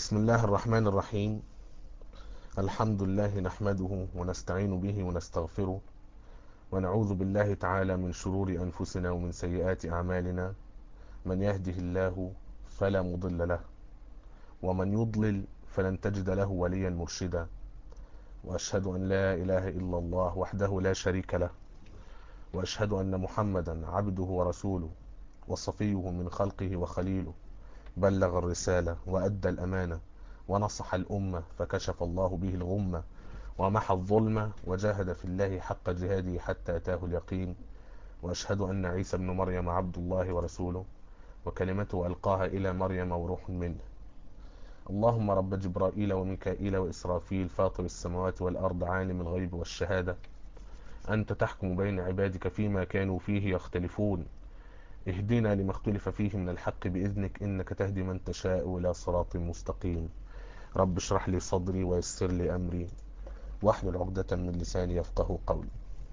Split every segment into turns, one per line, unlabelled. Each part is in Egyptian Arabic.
بسم الله الرحمن الرحيم الحمد لله نحمده ونستعين به ونستغفره ونعوذ بالله تعالى من شرور أنفسنا ومن سيئات أعمالنا من يهده الله فلا مضل له ومن يضلل فلن تجد له وليا مرشدا وأشهد أن لا إله إلا الله وحده لا شريك له وأشهد أن محمدا عبده ورسوله وصفيه من خلقه وخليله بلغ الرسالة وأدى الأمانة ونصح الأمة فكشف الله به الغمة ومحى الظلمة وجاهد في الله حق جهاده حتى أتاه اليقين وأشهد أن عيسى بن مريم عبد الله ورسوله وكلمته ألقاها إلى مريم وروح منه اللهم رب جبرائيل وميكائيل وإسرافيل فاطر السماوات والأرض عالم الغيب والشهادة أنت تحكم بين عبادك فيما كانوا فيه يختلفون اهدنا لما اختلف فيه من الحق بإذنك إنك تهدي من تشاء إلى صراط مستقيم رب اشرح لي صدري ويسر لي أمري واحلل عقدة من لساني يفقه قولي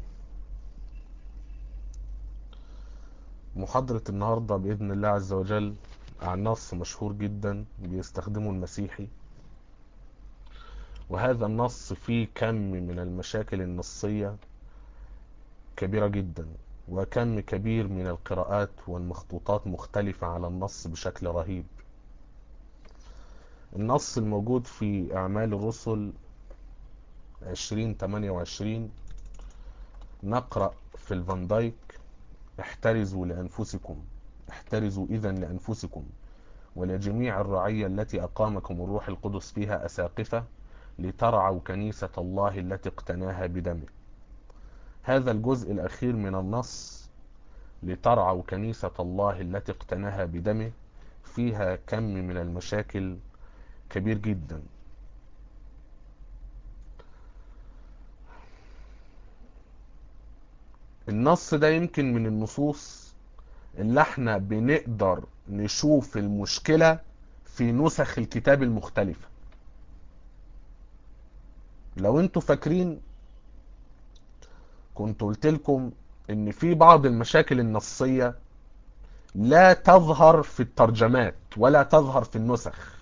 محاضرة النهاردة بإذن الله عز وجل عن نص مشهور جدا بيستخدمه المسيحي وهذا النص فيه كم من المشاكل النصية كبيرة جدا وكم كبير من القراءات والمخطوطات مختلفة على النص بشكل رهيب النص الموجود في أعمال الرسل 2028 نقرأ في الفان دايك احترزوا لأنفسكم احترزوا إذا لأنفسكم ولجميع الرعية التي أقامكم الروح القدس فيها أساقفة لترعوا كنيسة الله التي اقتناها بدمه هذا الجزء الأخير من النص لترعوا كنيسة الله التي اقتناها بدمه فيها كم من المشاكل كبير جدا النص ده يمكن من النصوص اللي احنا بنقدر نشوف المشكلة في نسخ الكتاب المختلفة لو انتوا فاكرين كنت قلت لكم ان في بعض المشاكل النصية لا تظهر في الترجمات ولا تظهر في النسخ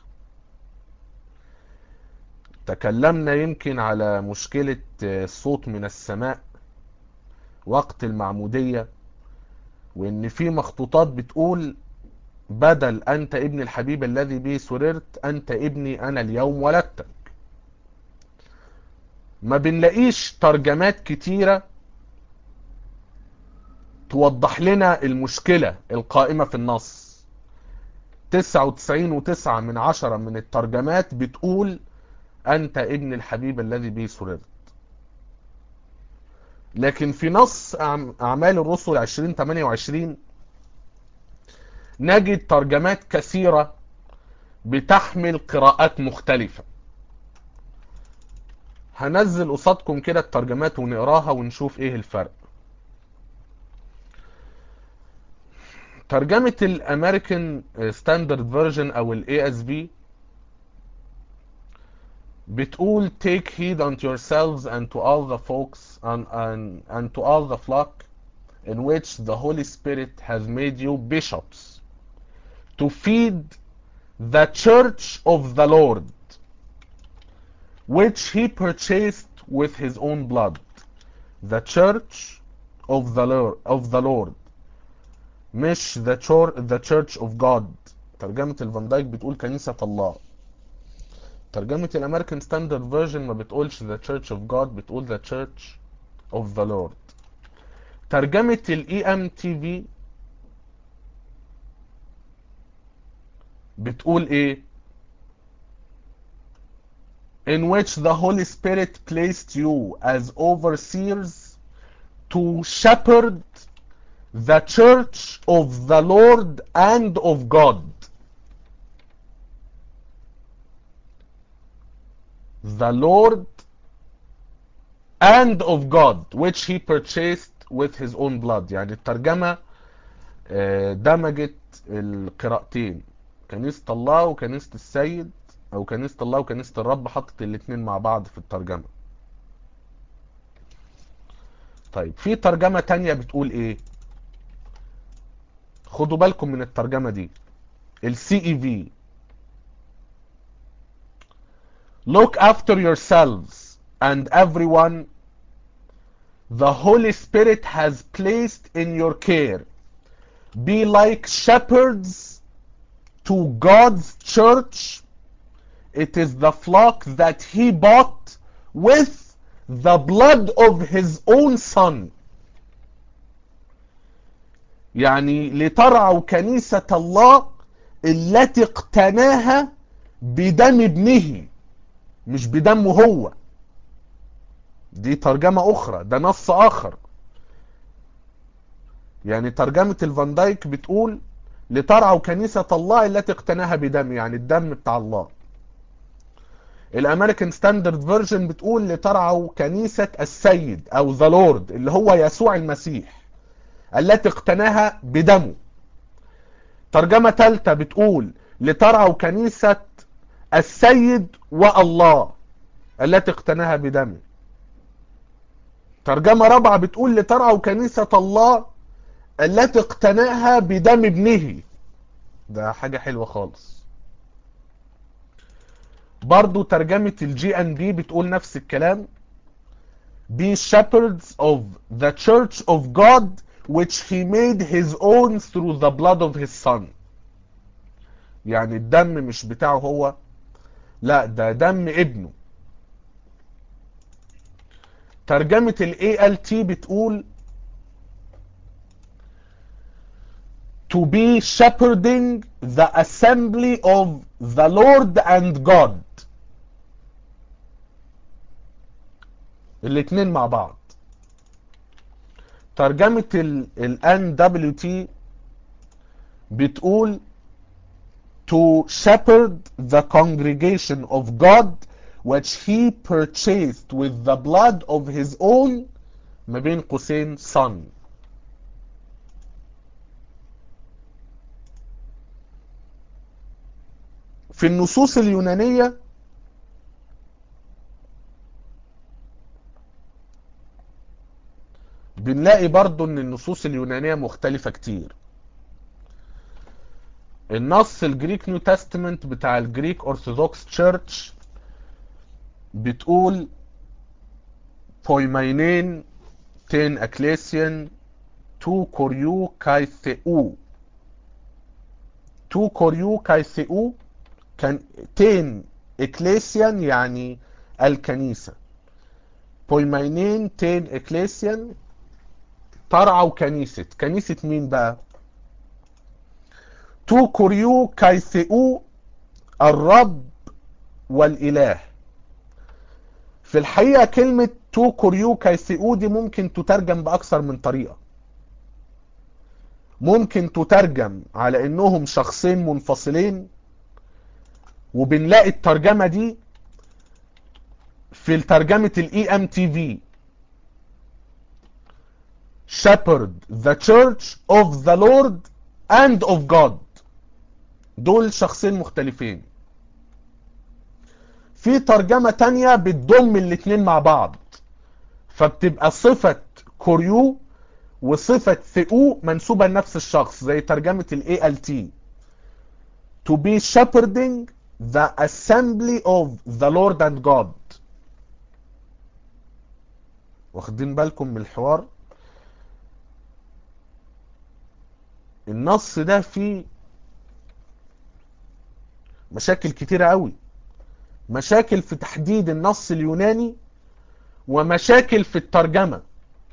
تكلمنا يمكن على مشكلة الصوت من السماء وقت المعمودية وان في مخطوطات بتقول بدل انت ابن الحبيب الذي به سررت انت ابني انا اليوم ولدتك ما بنلاقيش ترجمات كتيرة توضح لنا المشكلة القائمة في النص 99 وتسعة من عشرة من الترجمات بتقول أنت ابن الحبيب الذي به سررت لكن في نص أعمال الرسل 2028 نجد ترجمات كثيرة بتحمل قراءات مختلفة هنزل قصادكم كده الترجمات ونقراها ونشوف ايه الفرق ترجمة الامريكان ستاندرد فيرجن او الاي اس بي بتقول take heed unto yourselves and to all the folks and, and, and to all the flock in which the Holy Spirit has made you bishops to feed the church of the Lord which he purchased with his own blood the church of the Lord of the Lord مش the church the church of God ترجمة الفان دايك بتقول كنيسة الله ترجمة الامريكان ستاندرد فيرجن ما بتقولش the church of God بتقول the church of the Lord ترجمة الاي ام تي في بتقول ايه in which the Holy Spirit placed you as overseers to shepherd the church of the Lord and of God. The Lord and of God which he purchased with his own blood يعني الترجمة دمجت القراءتين كنيسة الله وكنيسة السيد او كنيسة الله وكنيسة الرب حطت الاتنين مع بعض في الترجمة طيب في ترجمة تانية بتقول ايه خدوا بالكم من الترجمة دي السي اي في look after yourselves and everyone the Holy Spirit has placed in your care. Be like shepherds to God's church. It is the flock that he bought with the blood of his own son. يعني لترعوا كنيسة الله التي اقتناها بدم ابنه مش بدمه هو دي ترجمة أخرى ده نص آخر يعني ترجمة الفان دايك بتقول لترعوا كنيسة الله التي اقتناها بدم يعني الدم بتاع الله الامريكان ستاندرد فيرجن بتقول لترعوا كنيسة السيد او ذا لورد اللي هو يسوع المسيح التي اقتناها بدمه ترجمة ثالثة بتقول لترعوا كنيسة السيد والله التي اقتناها بدمه ترجمة رابعة بتقول لترعوا كنيسة الله التي اقتناها بدم ابنه ده حاجة حلوة خالص برضو ترجمة الجي ان بي بتقول نفس الكلام Be shepherds of the church of God which he made his own through the blood of his son يعني الدم مش بتاعه هو لا ده دم ابنه ترجمة ال ALT بتقول to be shepherding the assembly of the Lord and God الاتنين مع بعض ترجمة ال NWT بتقول to shepherd the congregation of God which he purchased with the blood of his own ما بين قوسين son في النصوص اليونانية بنلاقي برضو ان النصوص اليونانية مختلفة كتير النص الجريك نيو تestament بتاع الجريك أرثوذكس تشيرش بتقول بويمينين تين أكليسيان تو كوريو كاي ثيو تو كوريو كاي ثيو كان تين إكليسيان يعني الكنيسة بويمينين تين إكليسيان ترعوا كنيسة كنيسة مين بقى تو كوريو كايثئو الرب والإله في الحقيقة كلمة تو كوريو كايثئو دي ممكن تترجم بأكثر من طريقة ممكن تترجم على انهم شخصين منفصلين وبنلاقي الترجمة دي في ترجمة الاي ام تي في shepherd the church of the Lord and of God دول شخصين مختلفين في ترجمة تانية بتضم الاتنين مع بعض فبتبقى صفة كوريو وصفة ثئو منسوبة لنفس الشخص زي ترجمة ال ALT to be shepherding the assembly of the Lord and God واخدين بالكم من الحوار النص ده فيه مشاكل كتيرة قوي مشاكل في تحديد النص اليوناني ومشاكل في الترجمة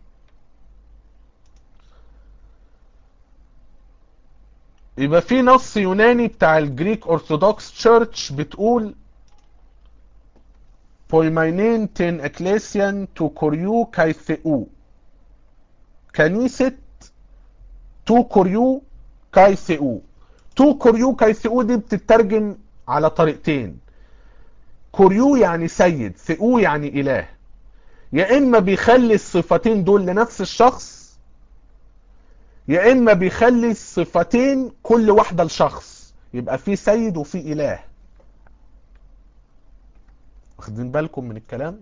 يبقى في نص يوناني بتاع الجريك أرثوذكس تشيرش بتقول بويمينين تين اكليسيان تو كوريو كايثئو كنيسة تو كوريو كايثئو تو كوريو كايثئو دي بتترجم على طريقتين كوريو يعني سيد ثئو يعني إله يا إما بيخلي الصفتين دول لنفس الشخص يا إما بيخلي الصفتين كل واحدة لشخص يبقى في سيد وفي إله واخدين بالكم من الكلام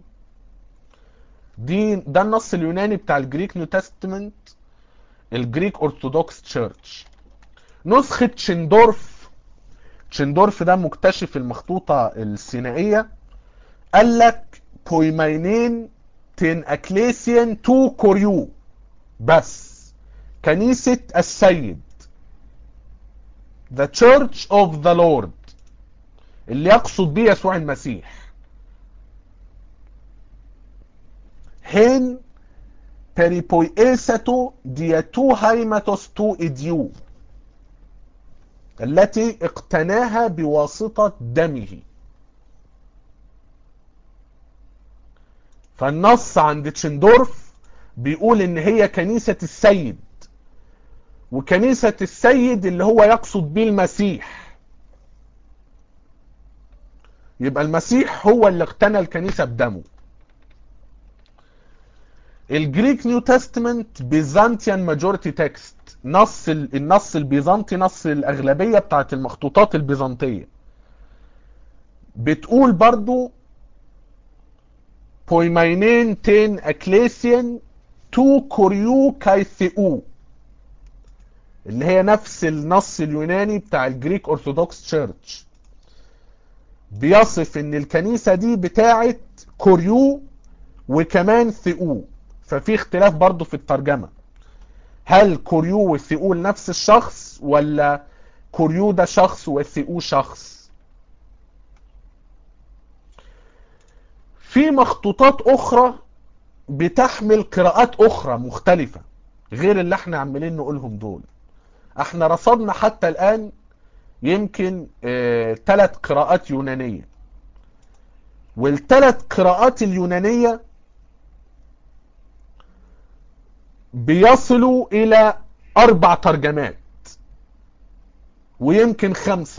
دي ده النص اليوناني بتاع الجريك نيو تestament الجريك أرثوذكس تشيرش نسخة تشندورف تشندورف ده مكتشف المخطوطة السينائية قال لك بويمينين تين اكليسيان تو كوريو بس كنيسة السيد The Church of the Lord اللي يقصد بيه يسوع المسيح هن περιποίησατο دي تو هايماتوس تو إديو التي اقتناها بواسطة دمه فالنص عند تشندورف بيقول ان هي كنيسة السيد وكنيسة السيد اللي هو يقصد بيه المسيح يبقى المسيح هو اللي اقتنى الكنيسة بدمه الجريك نيو تestament بيزانتيان ماجوريتي تكست نص النص البيزنطي نص الاغلبيه بتاعت المخطوطات البيزنطيه بتقول برضو بويمينين تين اكليسيان تو كوريو كايثيو اللي هي نفس النص اليوناني بتاع الجريك اورثودوكس تشيرش بيصف ان الكنيسه دي بتاعت كوريو وكمان ثيو ففي اختلاف برضو في الترجمة هل كوريو والثيو نفس الشخص ولا كوريو ده شخص والثيو شخص في مخطوطات اخرى بتحمل قراءات اخرى مختلفة غير اللي احنا عمالين نقولهم دول احنا رصدنا حتى الان يمكن ثلاث اه قراءات يونانية والثلاث قراءات اليونانية بيصلوا الى اربع ترجمات ويمكن خمسة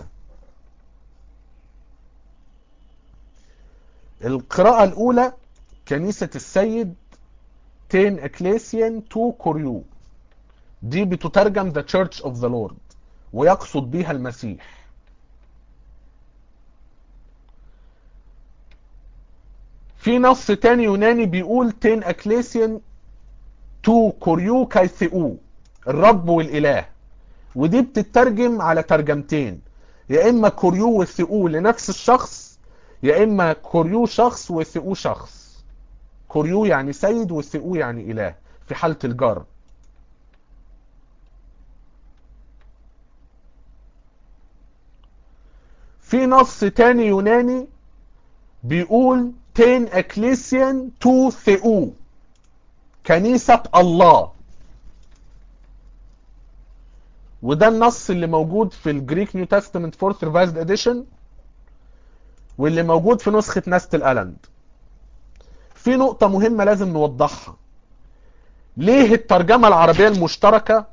القراءة الاولى كنيسة السيد تين اكليسيان تو كوريو دي بتترجم The Church of the Lord ويقصد بيها المسيح في نص تاني يوناني بيقول تين اكليسيان تو كوريو كايثيو الرب والاله ودي بتترجم على ترجمتين يا اما كوريو والثيو لنفس الشخص يا اما كوريو شخص والثيو شخص كوريو يعني سيد والثيو يعني اله في حالة الجر في نص تاني يوناني بيقول تين اكليسيان تو ثيو كنيسة الله وده النص اللي موجود في الجريك نيو تestament فورث ريفايزد اديشن واللي موجود في نسخة ناست الألند في نقطة مهمة لازم نوضحها ليه الترجمة العربية المشتركة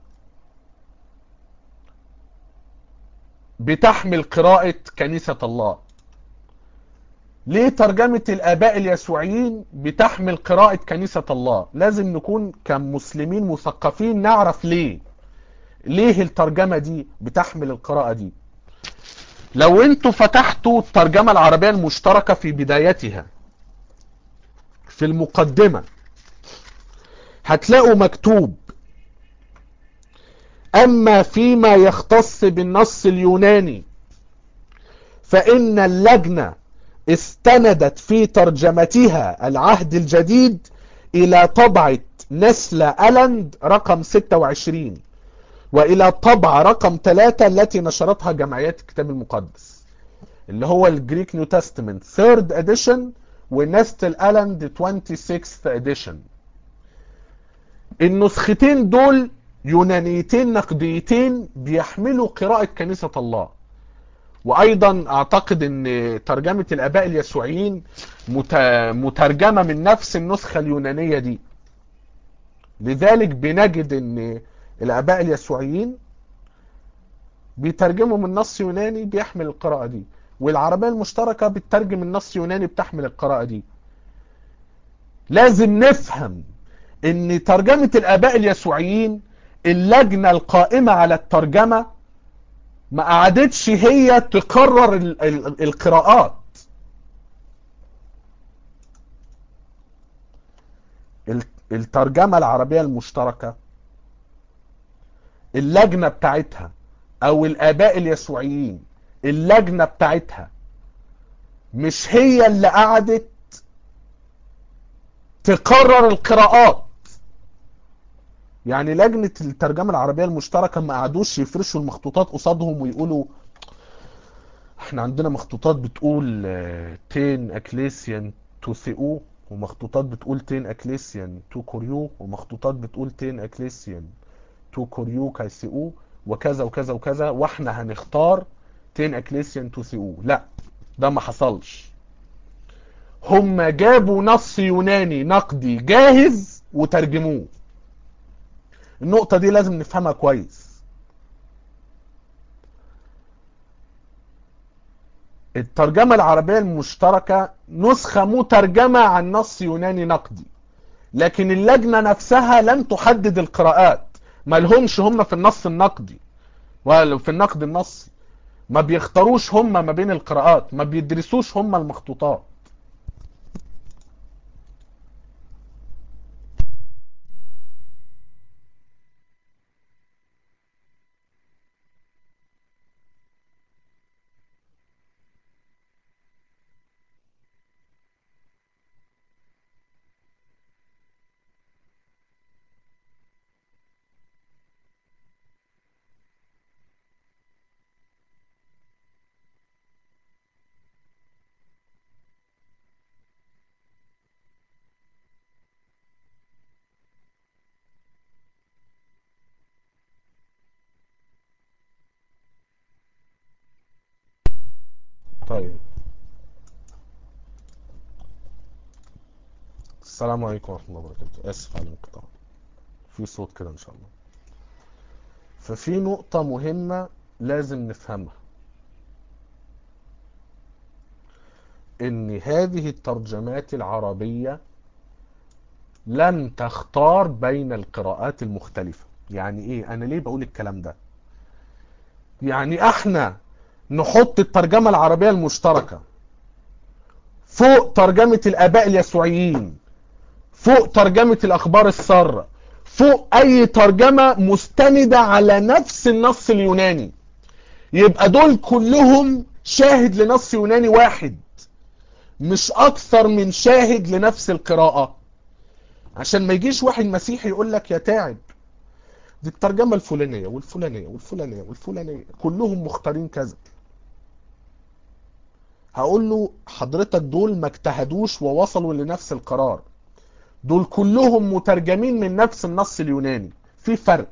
بتحمل قراءة كنيسة الله ليه ترجمة الآباء اليسوعيين بتحمل قراءة كنيسة الله لازم نكون كمسلمين مثقفين نعرف ليه ليه الترجمة دي بتحمل القراءة دي لو انتوا فتحتوا الترجمة العربية المشتركة في بدايتها في المقدمة هتلاقوا مكتوب اما فيما يختص بالنص اليوناني فان اللجنة استندت في ترجمتها العهد الجديد الى طبعة نسل ألند رقم 26 والى طبعة رقم 3 التي نشرتها جمعيات الكتاب المقدس اللي هو الجريك نيو تestament ثيرد اديشن ونستل ألند 26th اديشن النسختين دول يونانيتين نقديتين بيحملوا قراءة كنيسة الله وايضا اعتقد ان ترجمة الاباء اليسوعيين مترجمة من نفس النسخة اليونانية دي لذلك بنجد ان الاباء اليسوعيين بيترجموا من نص يوناني بيحمل القراءة دي والعربية المشتركة بتترجم النص يوناني بتحمل القراءة دي لازم نفهم ان ترجمة الاباء اليسوعيين اللجنة القائمة على الترجمة ما قعدتش هي تقرر ال ال القراءات الترجمة العربية المشتركة اللجنة بتاعتها او الاباء اليسوعيين اللجنة بتاعتها مش هي اللي قعدت تقرر القراءات يعني لجنة الترجمة العربية المشتركة ما قعدوش يفرشوا المخطوطات قصادهم ويقولوا احنا عندنا مخطوطات بتقول آه، تين اكليسيان تو ثيو ومخطوطات بتقول تين اكليسيان تو كوريو ومخطوطات بتقول تين اكليسيان تو كوريو كايسيو وكذا وكذا وكذا واحنا هنختار تين اكليسيان تو ثيو لا ده ما حصلش هم جابوا نص يوناني نقدي جاهز وترجموه النقطة دي لازم نفهمها كويس الترجمة العربية المشتركة نسخة مترجمة عن نص يوناني نقدي لكن اللجنة نفسها لم تحدد القراءات ما لهمش هم في النص النقدي ولا في النقد النصي ما بيختاروش هم ما بين القراءات ما بيدرسوش هم المخطوطات طيب السلام عليكم ورحمة الله وبركاته آسف على الانقطاع في صوت كده إن شاء الله ففي نقطة مهمة لازم نفهمها إن هذه الترجمات العربية لم تختار بين القراءات المختلفة يعني إيه أنا ليه بقول الكلام ده يعني احنا نحط الترجمة العربية المشتركة فوق ترجمة الآباء اليسوعيين فوق ترجمة الأخبار السارة فوق أي ترجمة مستندة على نفس النص اليوناني يبقى دول كلهم شاهد لنص يوناني واحد مش أكثر من شاهد لنفس القراءة عشان ما يجيش واحد مسيحي يقول لك يا تعب دي الترجمة الفلانية والفلانية والفلانية والفلانية كلهم مختارين كذا هقول له حضرتك دول ما اجتهدوش ووصلوا لنفس القرار دول كلهم مترجمين من نفس النص اليوناني في فرق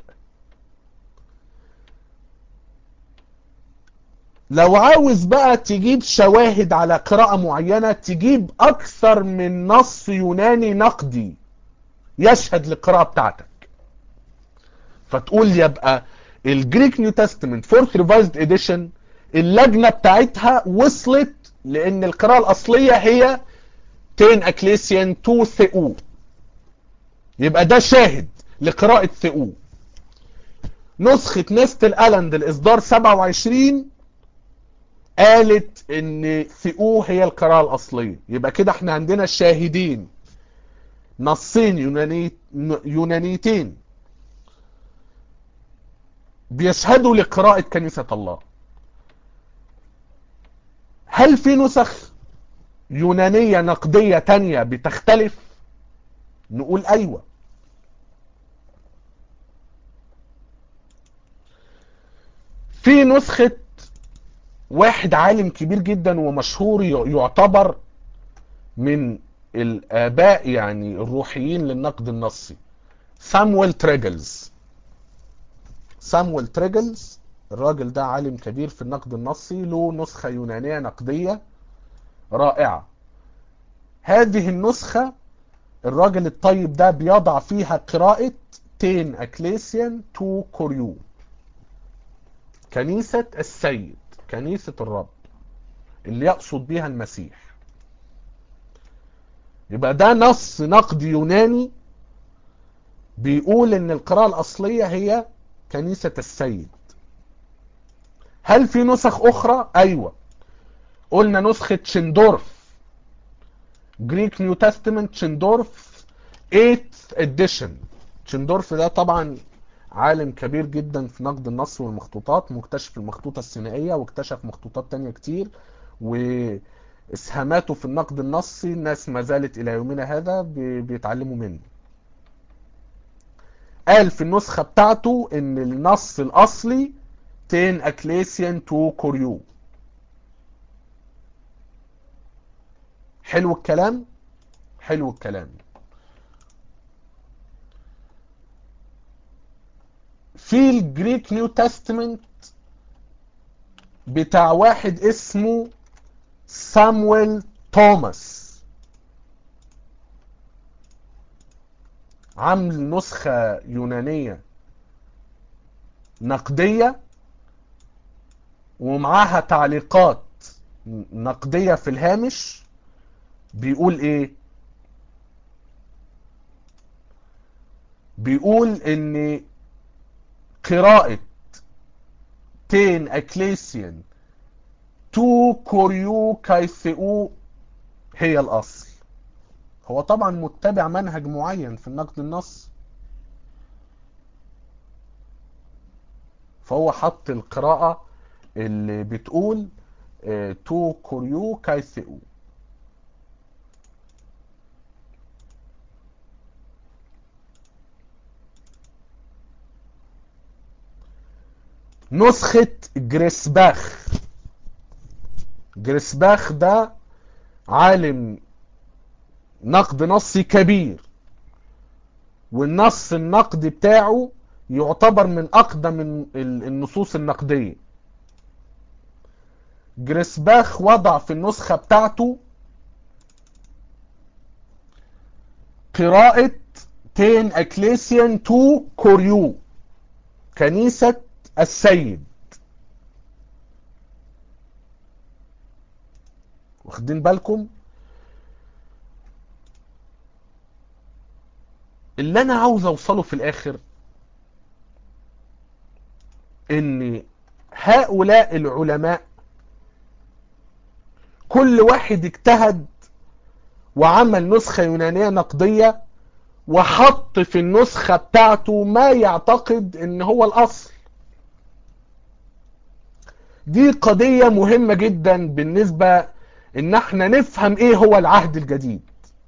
لو عاوز بقى تجيب شواهد على قراءة معينة تجيب أكثر من نص يوناني نقدي يشهد للقراءة بتاعتك فتقول يبقى الجريك نيو تestament فورث ريفايزد اديشن اللجنة بتاعتها وصلت لأن القراءة الأصلية هي تين أكليسيان تو ثيو يبقى ده شاهد لقراءة ثيو نسخة نستل ألند الإصدار 27 قالت ان ثيو هي القراءة الأصلية يبقى كده احنا عندنا شاهدين نصين يوناني يونانيتين بيشهدوا لقراءة كنيسة الله هل في نسخ يونانية نقدية تانية بتختلف نقول ايوه في نسخة واحد عالم كبير جدا ومشهور يعتبر من الآباء يعني الروحيين للنقد النصي سامويل تريجلز سامويل تريجلز الراجل ده عالم كبير في النقد النصي له نسخة يونانية نقدية رائعة هذه النسخة الراجل الطيب ده بيضع فيها قراءة تين أكليسيان تو كوريو كنيسة السيد كنيسة الرب اللي يقصد بيها المسيح يبقى ده نص نقد يوناني بيقول ان القراءة الاصلية هي كنيسة السيد هل في نسخ اخرى ايوه قلنا نسخة شندورف جريك نيو تestament شندورف 8 edition شندورف ده طبعا عالم كبير جدا في نقد النص والمخطوطات مكتشف المخطوطة السينائية واكتشف مخطوطات تانية كتير اسهاماته في النقد النصي الناس ما زالت الى يومنا هذا بي- بيتعلموا منه قال في النسخة بتاعته ان النص الاصلي تين اكليسيان تو كوريو حلو الكلام حلو الكلام في الجريك نيو تestament بتاع واحد اسمه سامويل توماس عامل نسخة يونانية نقدية ومعاها تعليقات نقدية في الهامش بيقول ايه بيقول ان قراءة تين اكليسيان تو كوريو كايثئو هي الاصل هو طبعا متبع منهج معين في النقد النص فهو حط القراءة اللي بتقول آه، تو كوريو كايثئو نسخة جريسباخ جريسباخ ده عالم نقد نصي كبير والنص النقدي بتاعه يعتبر من أقدم ال- النصوص النقدية جريسباخ وضع في النسخة بتاعته قراءة تين أكليسيان تو كوريو كنيسة السيد واخدين بالكم اللي انا عاوز اوصله في الاخر ان هؤلاء العلماء كل واحد اجتهد وعمل نسخة يونانية نقدية وحط في النسخة بتاعته ما يعتقد ان هو الاصل دي قضية مهمة جدا بالنسبة ان احنا نفهم ايه هو العهد الجديد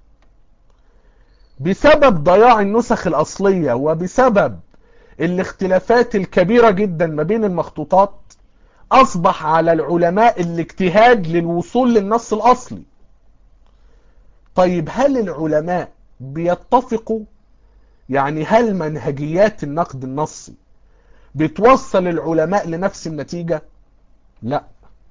بسبب ضياع النسخ الاصلية وبسبب الاختلافات الكبيرة جدا ما بين المخطوطات اصبح على العلماء الاجتهاد للوصول للنص الاصلي طيب هل العلماء بيتفقوا يعني هل منهجيات النقد النصي بتوصل العلماء لنفس النتيجة لا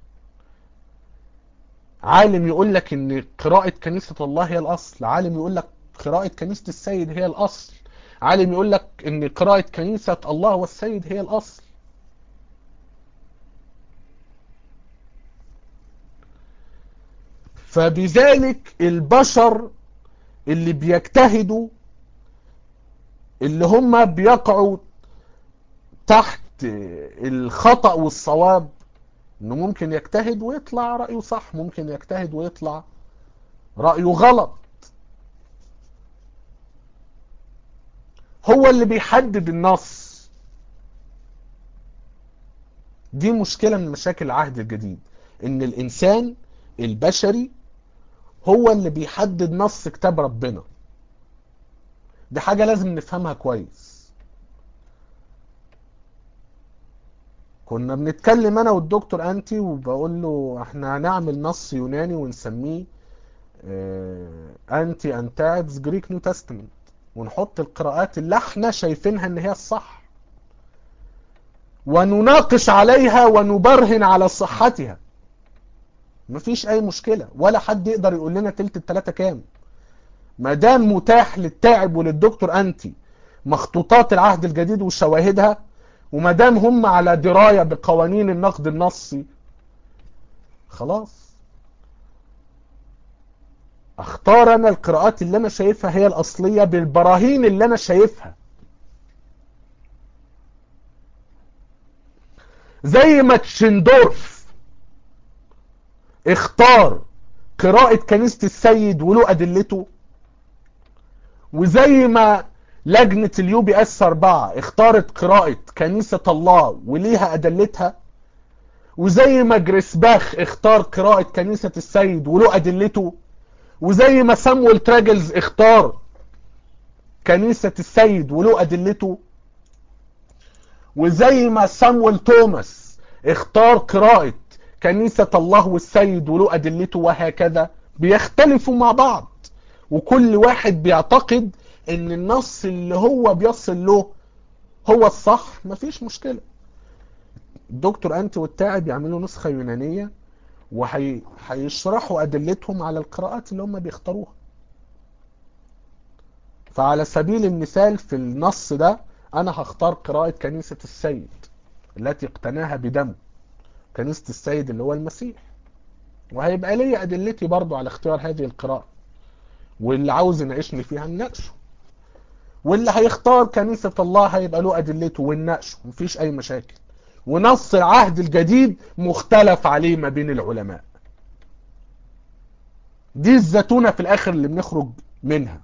عالم يقول لك ان قراءة كنيسة الله هي الاصل عالم يقول لك قراءة كنيسة السيد هي الاصل عالم يقول لك ان قراءة كنيسة الله والسيد هي الاصل فبذلك البشر اللي بيجتهدوا اللي هم بيقعوا تحت الخطأ والصواب انه ممكن يجتهد ويطلع رأيه صح ممكن يجتهد ويطلع رأيه غلط هو اللي بيحدد النص دي مشكلة من مشاكل العهد الجديد ان الانسان البشري هو اللي بيحدد نص كتاب ربنا دي حاجة لازم نفهمها كويس كنا بنتكلم انا والدكتور انتي وبقول له احنا هنعمل نص يوناني ونسميه انتي انتاعبس جريك نيو تستمنت ونحط القراءات اللي احنا شايفينها ان هي الصح ونناقش عليها ونبرهن على صحتها مفيش اي مشكلة ولا حد يقدر يقول لنا تلت التلاتة كام ما دام متاح للتاعب وللدكتور انتي مخطوطات العهد الجديد وشواهدها وما دام هم على دراية بقوانين النقد النصي خلاص اختار انا القراءات اللي انا شايفها هي الاصلية بالبراهين اللي انا شايفها زي ما تشندورف اختار قراءة كنيسة السيد وله ادلته وزي ما لجنة اليو بي اس 4 اختارت قراءة كنيسة الله وليها ادلتها وزي ما جريسباخ اختار قراءة كنيسة السيد وله أدلته وزي ما سامويل تراجلز اختار كنيسة السيد وله أدلته وزي ما سامويل توماس اختار قراءة كنيسة الله والسيد وله أدلته وهكذا بيختلفوا مع بعض وكل واحد بيعتقد ان النص اللي هو بيصل له هو الصح مفيش مشكلة الدكتور انت والتاعي بيعملوا نسخة يونانية وهيشرحوا ادلتهم على القراءات اللي هم بيختاروها فعلى سبيل المثال في النص ده انا هختار قراءة كنيسة السيد التي اقتناها بدمه كنيسة السيد اللي هو المسيح وهيبقى لي ادلتي برضو على اختيار هذه القراءة واللي عاوز يناقشني فيها نناقشه واللي هيختار كنيسة الله هيبقى له ادلته ونناقشه مفيش اي مشاكل ونص العهد الجديد مختلف عليه ما بين العلماء دي الزتونة في الاخر اللي بنخرج منها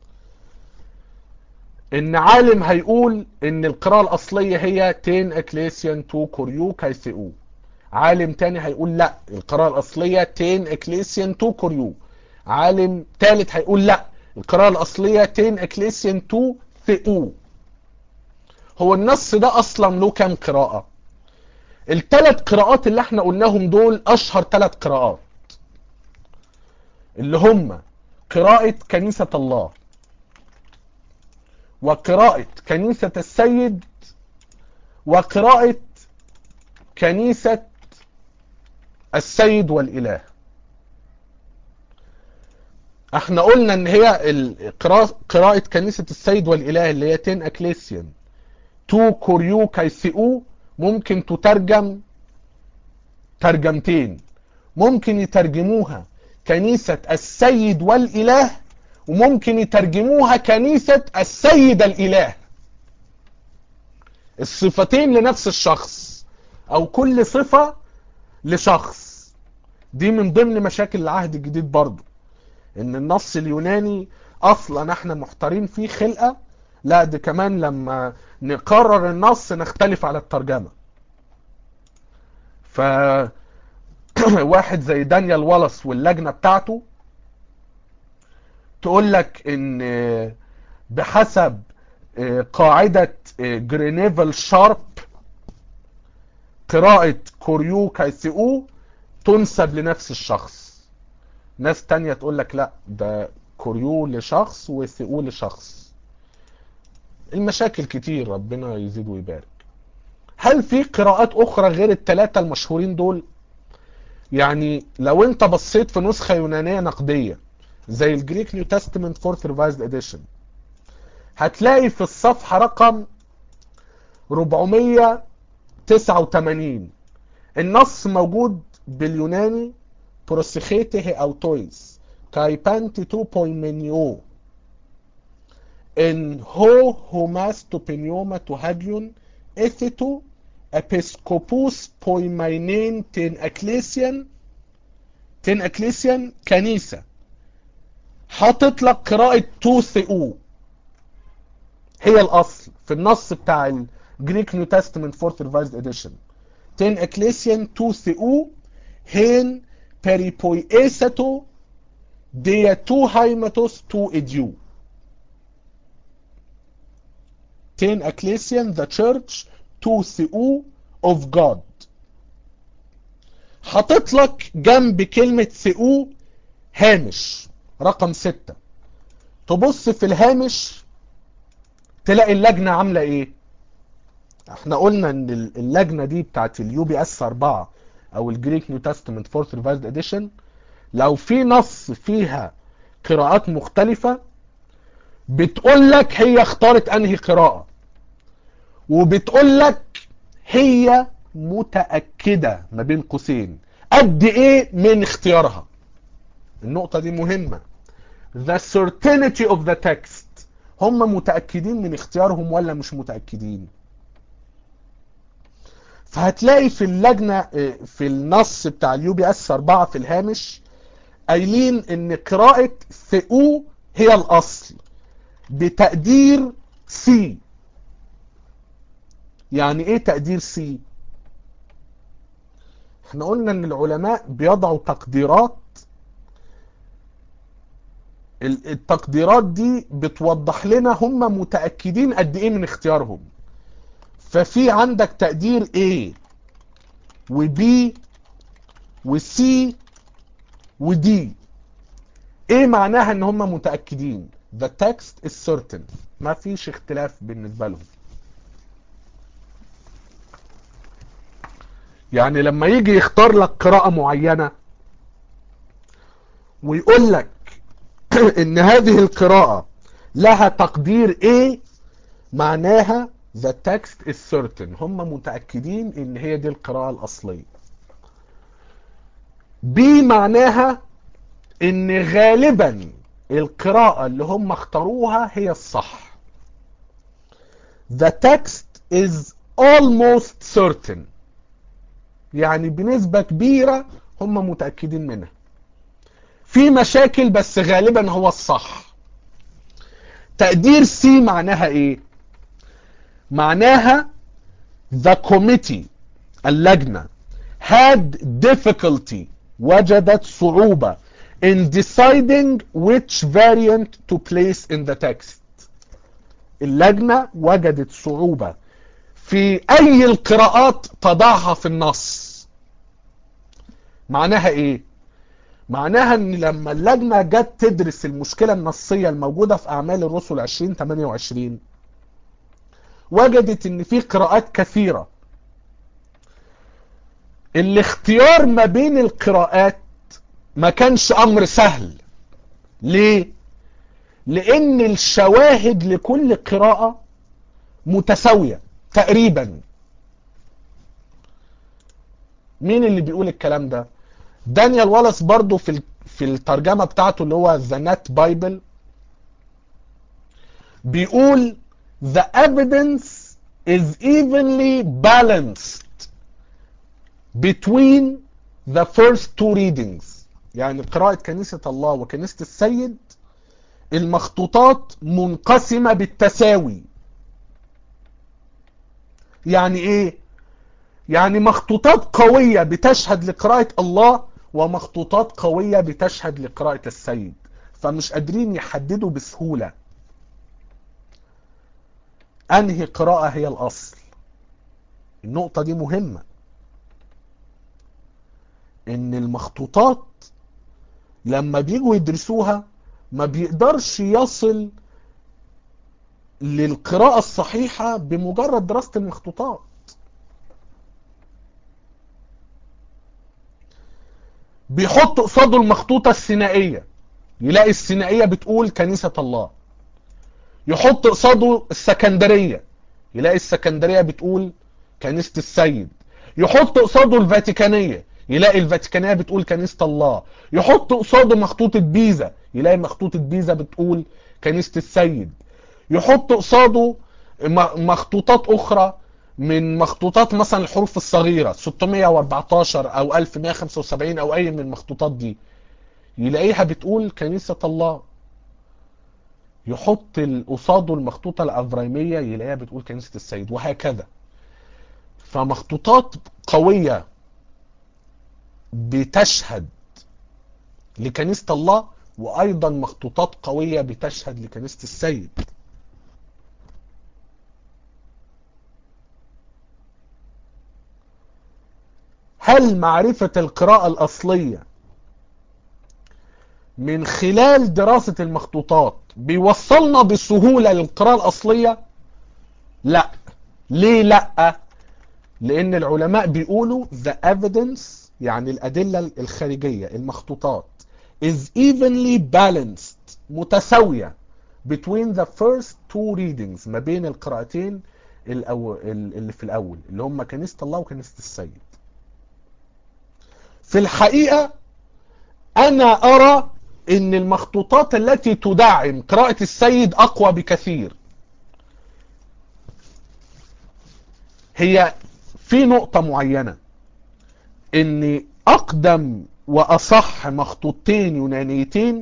ان عالم هيقول ان القراءة الاصلية هي تين اكليسيان تو كوريو كايسيو عالم تاني هيقول لا القراءة الاصلية تين اكليسيان تو كوريو عالم تالت هيقول لا القراءة الاصلية تين اكليسيان تو ثيو هو النص ده اصلا له كام قراءة الثلاث قراءات اللي احنا قلناهم دول اشهر ثلاث قراءات اللي هم قراءة كنيسة الله وقراءة كنيسة السيد وقراءة كنيسة السيد والإله احنا قلنا ان هي قراءة كنيسة السيد والإله اللي هي تين اكليسيان تو كوريو كايسيو ممكن تترجم ترجمتين ممكن يترجموها كنيسة السيد والإله وممكن يترجموها كنيسة السيد الإله الصفتين لنفس الشخص أو كل صفة لشخص دي من ضمن مشاكل العهد الجديد برضو ان النص اليوناني اصلا احنا محتارين فيه خلقة لا ده كمان لما نقرر النص نختلف على الترجمة ف واحد زي دانيال والاس واللجنة بتاعته تقول لك ان بحسب قاعدة جرينيفل شارب قراءة كوريو كايسيو تنسب لنفس الشخص ناس تانية تقول لك لا ده كوريو لشخص وثيو لشخص المشاكل كتير ربنا يزيد ويبارك هل في قراءات اخرى غير الثلاثة المشهورين دول يعني لو انت بصيت في نسخة يونانية نقدية زي الجريك نيو تestament فورث ريفايزد اديشن هتلاقي في الصفحة رقم 489 النص موجود باليوناني بروسيخيته اوتويس كايبانتي تو بويمنيو ان هو هوماس تو بنيوما تو هاجيون اثيتو ابيسكوبوس بويمينين تين اكليسيان تين اكليسيان كنيسة حاطط لك قراءة تو ثيو هي الاصل في النص بتاع الجريك نيو تestament فورث ريفايزد اديشن تين اكليسيان تو ثيو هين περιποίησατο δια του χάηματος του ιδιού. Ten ecclesian the church to Theou of God. حاطط لك جنب كلمة ثيو هامش رقم ستة تبص في الهامش تلاقي اللجنة عاملة ايه احنا قلنا ان اللجنة دي بتاعت اليو بي اس 4 او الجريك نيو تestament فورث ريفايزد اديشن لو في نص فيها قراءات مختلفة بتقول لك هي اختارت انهي قراءة وبتقول لك هي متأكدة ما بين قوسين قد ايه من اختيارها النقطة دي مهمة the certainty of the text هم متأكدين من اختيارهم ولا مش متأكدين فهتلاقي في اللجنة في النص بتاع اليو بي اس 4 في الهامش قايلين ان قراءة ثئو هي الاصل بتقدير سي يعني ايه تقدير سي احنا قلنا ان العلماء بيضعوا تقديرات التقديرات دي بتوضح لنا هم متأكدين قد ايه من اختيارهم ففي عندك تقدير A و B و C و D ايه معناها ان هم متأكدين the text is certain ما فيش اختلاف بالنسبة لهم يعني لما يجي يختار لك قراءة معينة ويقول لك ان هذه القراءة لها تقدير ايه معناها the text is certain هم متأكدين ان هي دي القراءة الاصلية B معناها ان غالبا القراءة اللي هم اختاروها هي الصح the text is almost certain يعني بنسبة كبيرة هم متأكدين منها في مشاكل بس غالبا هو الصح تقدير سي معناها ايه معناها the committee اللجنة had difficulty وجدت صعوبة in deciding which variant to place in the text اللجنة وجدت صعوبة في اي القراءات تضعها في النص معناها ايه معناها ان لما اللجنة جت تدرس المشكلة النصية الموجودة في اعمال الرسل 2028 وجدت ان في قراءات كثيرة الاختيار ما بين القراءات ما كانش امر سهل ليه لان الشواهد لكل قراءة متساوية تقريبا مين اللي بيقول الكلام ده دانيال والاس برضو في في الترجمة بتاعته اللي هو ذا نت بايبل بيقول the evidence is evenly balanced between the first two readings يعني قراءة كنيسة الله وكنيسة السيد المخطوطات منقسمة بالتساوي يعني ايه يعني مخطوطات قوية بتشهد لقراءة الله ومخطوطات قوية بتشهد لقراءة السيد فمش قادرين يحددوا بسهولة انهي قراءة هي الاصل النقطة دي مهمة ان المخطوطات لما بيجوا يدرسوها ما بيقدرش يصل للقراءة الصحيحة بمجرد دراسة المخطوطات بيحط قصاده المخطوطة السينائية يلاقي السينائية بتقول كنيسة الله يحط قصاده السكندرية يلاقي السكندرية بتقول كنيسة السيد يحط قصاده الفاتيكانية يلاقي الفاتيكانية بتقول كنيسة الله يحط قصاده مخطوطة بيزا يلاقي مخطوطة بيزا بتقول كنيسة السيد يحط قصاده مخطوطات اخرى من مخطوطات مثلا الحروف الصغيرة 614 او 1175 او اي من المخطوطات دي يلاقيها بتقول كنيسة الله يحط قصاده المخطوطة الافرايمية يلاقيها بتقول كنيسة السيد وهكذا فمخطوطات قوية بتشهد لكنيسة الله وايضا مخطوطات قوية بتشهد لكنيسة السيد هل معرفة القراءة الأصلية من خلال دراسة المخطوطات بيوصلنا بسهولة للقراءة الأصلية؟ لا ليه لا؟ لأن العلماء بيقولوا the evidence يعني الأدلة الخارجية المخطوطات is evenly balanced متساوية between the first two readings ما بين القراءتين الأول اللي في الأول اللي هم كنيسة الله وكنيسة السيد في الحقيقة أنا أرى أن المخطوطات التي تدعم قراءة السيد أقوى بكثير هي في نقطة معينة أن أقدم وأصح مخطوطتين يونانيتين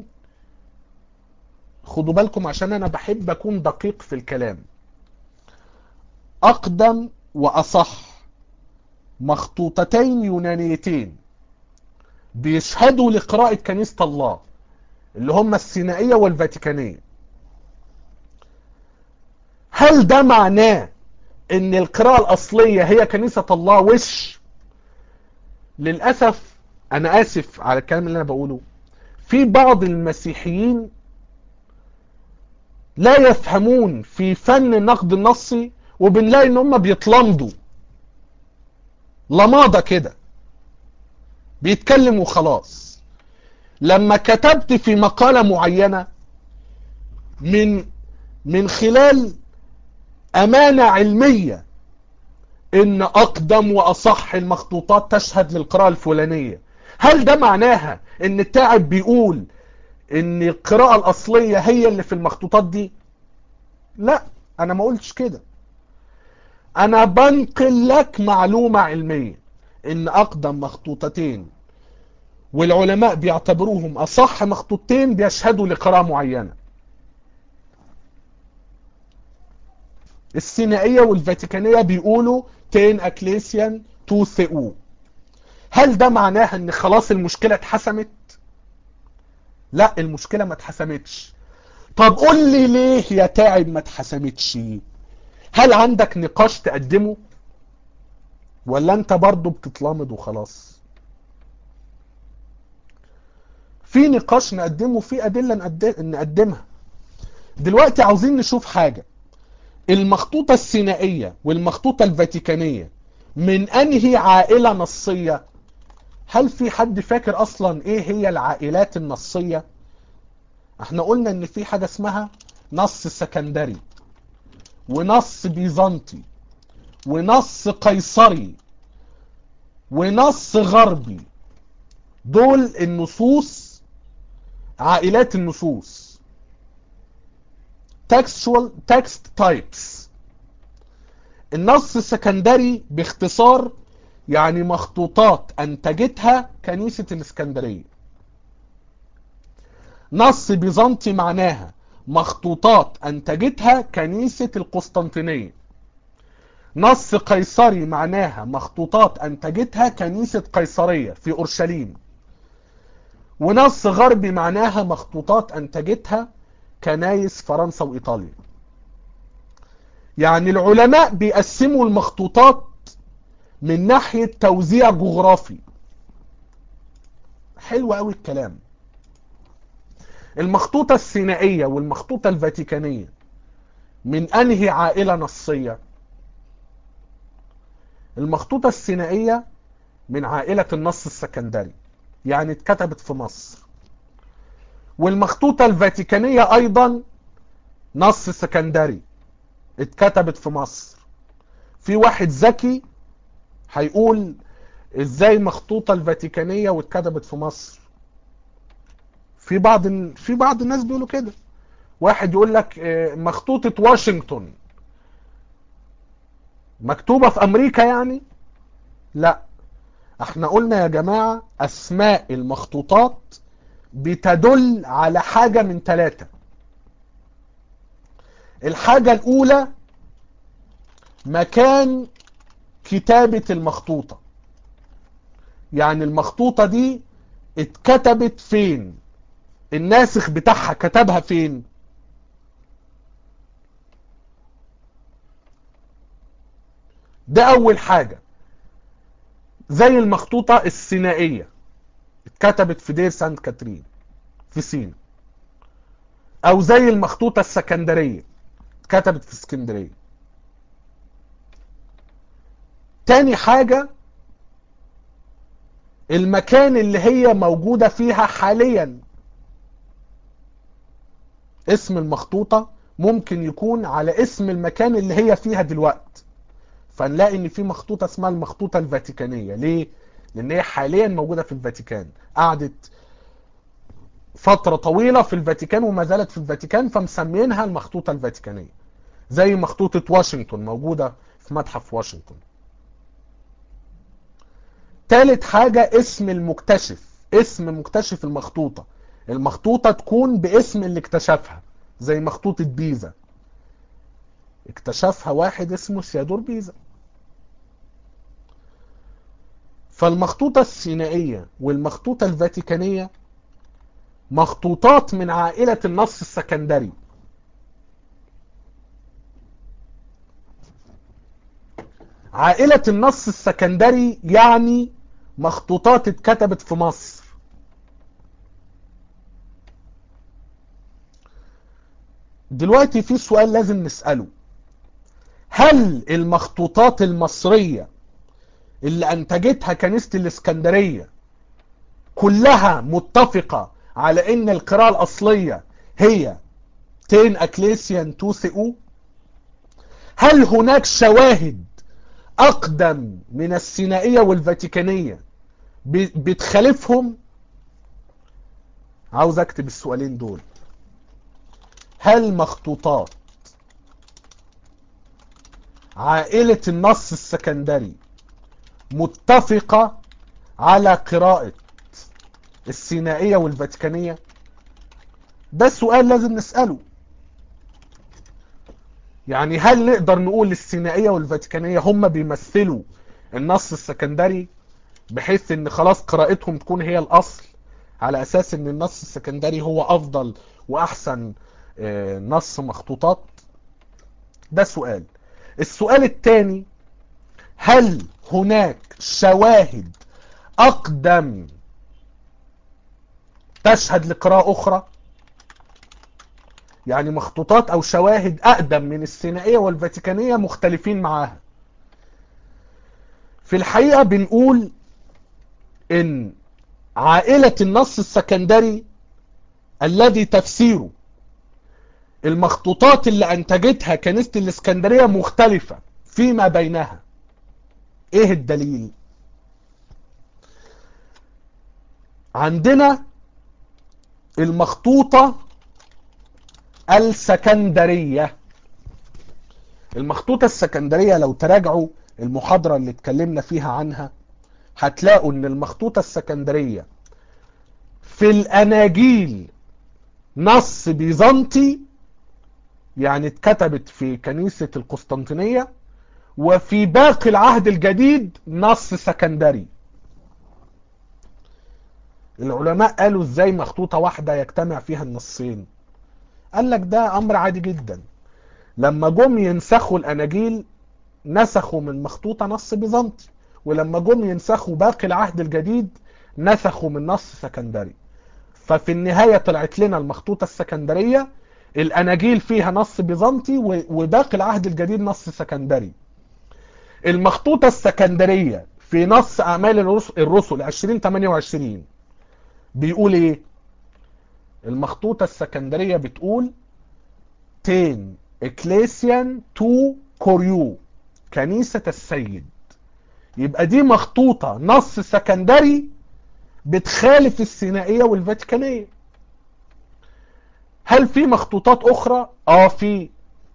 خدوا بالكم عشان أنا بحب أكون دقيق في الكلام أقدم وأصح مخطوطتين يونانيتين بيشهدوا لقراءة كنيسة الله اللي هم السينائية والفاتيكانية هل ده معناه ان القراءة الاصلية هي كنيسة الله وش للأسف انا اسف على الكلام اللي انا بقوله في بعض المسيحيين لا يفهمون في فن النقد النصي وبنلاقي ان هم بيتلمضوا لماضة كده بيتكلم وخلاص لما كتبت في مقالة معينة من من خلال أمانة علمية إن أقدم وأصح المخطوطات تشهد للقراءة الفلانية هل ده معناها إن التاعب بيقول إن القراءة الأصلية هي اللي في المخطوطات دي لا أنا ما قلتش كده أنا بنقل لك معلومة علمية إن أقدم مخطوطتين والعلماء بيعتبروهم أصح مخطوطتين بيشهدوا لقراءة معينة السينائية والفاتيكانية بيقولوا تين أكليسيان تو ثئو هل ده معناها ان خلاص المشكلة اتحسمت لا المشكلة ما اتحسمتش طب قول لي ليه يا تعب ما اتحسمتش هل عندك نقاش تقدمه ولا انت برضو بتتلامض وخلاص في نقاش نقدمه في ادلة نقدمها دلوقتي عاوزين نشوف حاجة المخطوطة السينائية والمخطوطة الفاتيكانية من انهي عائلة نصية هل في حد فاكر اصلا ايه هي العائلات النصية احنا قلنا ان في حاجة اسمها نص سكندري ونص بيزنطي ونص قيصري ونص غربي دول النصوص عائلات النصوص textual text types النص السكندري باختصار يعني مخطوطات انتجتها كنيسة الاسكندرية نص بيزنطي معناها مخطوطات انتجتها كنيسة القسطنطينية نص قيصري معناها مخطوطات انتجتها كنيسة قيصرية في اورشليم ونص غربي معناها مخطوطات انتجتها كنايس فرنسا وايطاليا يعني العلماء بيقسموا المخطوطات من ناحية توزيع جغرافي حلو قوي الكلام المخطوطة السينائية والمخطوطة الفاتيكانية من انهي عائلة نصية المخطوطة السينائية من عائلة النص السكندري يعني اتكتبت في مصر والمخطوطة الفاتيكانية ايضا نص سكندري اتكتبت في مصر في واحد ذكي هيقول ازاي مخطوطة الفاتيكانية واتكتبت في مصر في بعض في بعض الناس بيقولوا كده واحد يقول لك مخطوطة واشنطن مكتوبة في امريكا يعني لا احنا قلنا يا جماعة اسماء المخطوطات بتدل على حاجة من ثلاثة الحاجة الاولى مكان كتابة المخطوطة يعني المخطوطة دي اتكتبت فين الناسخ بتاعها كتبها فين ده اول حاجة زي المخطوطة السينائية اتكتبت في دير سانت كاترين في سينا او زي المخطوطة السكندرية اتكتبت في اسكندرية تاني حاجة المكان اللي هي موجودة فيها حاليا اسم المخطوطة ممكن يكون على اسم المكان اللي هي فيها دلوقت فنلاقي ان في مخطوطة اسمها المخطوطة الفاتيكانية ليه؟ لان هي حاليا موجودة في الفاتيكان قعدت فترة طويلة في الفاتيكان وما زالت في الفاتيكان فمسمينها المخطوطة الفاتيكانية زي مخطوطة واشنطن موجودة في متحف واشنطن تالت حاجة اسم المكتشف اسم مكتشف المخطوطة المخطوطة تكون باسم اللي اكتشفها زي مخطوطة بيزا اكتشفها واحد اسمه سيادور بيزا فالمخطوطة السينائية والمخطوطة الفاتيكانية مخطوطات من عائلة النص السكندري عائلة النص السكندري يعني مخطوطات اتكتبت في مصر دلوقتي في سؤال لازم نسأله هل المخطوطات المصرية اللي انتجتها كنيسة الاسكندرية كلها متفقة على ان القراءة الاصلية هي تين اكليسيان تو ثيو هل هناك شواهد اقدم من السينائية والفاتيكانية بتخالفهم عاوز اكتب السؤالين دول هل مخطوطات عائلة النص السكندري متفقة على قراءة السينائية والفاتيكانية ده سؤال لازم نسأله يعني هل نقدر نقول السينائية والفاتيكانية هم بيمثلوا النص السكندري بحيث ان خلاص قراءتهم تكون هي الاصل على اساس ان النص السكندري هو افضل واحسن نص مخطوطات ده سؤال السؤال الثاني هل هناك شواهد اقدم تشهد لقراءة اخرى يعني مخطوطات او شواهد اقدم من السينائية والفاتيكانية مختلفين معاها في الحقيقة بنقول ان عائلة النص السكندري الذي تفسيره المخطوطات اللي انتجتها كنيسة الاسكندرية مختلفة فيما بينها ايه الدليل عندنا المخطوطة السكندرية المخطوطة السكندرية لو تراجعوا المحاضرة اللي اتكلمنا فيها عنها هتلاقوا ان المخطوطة السكندرية في الاناجيل نص بيزنطي يعني اتكتبت في كنيسة القسطنطينية وفي باقي العهد الجديد نص سكندري العلماء قالوا ازاي مخطوطة واحدة يجتمع فيها النصين قال لك ده امر عادي جدا لما جم ينسخوا الاناجيل نسخوا من مخطوطة نص بيزنطي ولما جم ينسخوا باقي العهد الجديد نسخوا من نص سكندري ففي النهاية طلعت لنا المخطوطة السكندرية الاناجيل فيها نص بيزنطي وباقي العهد الجديد نص سكندري المخطوطة السكندرية في نص اعمال الرسل 2028 بيقول ايه المخطوطة السكندرية بتقول تين اكليسيان تو كوريو كنيسة السيد يبقى دي مخطوطة نص سكندري بتخالف السينائية والفاتيكانية هل في مخطوطات اخرى اه في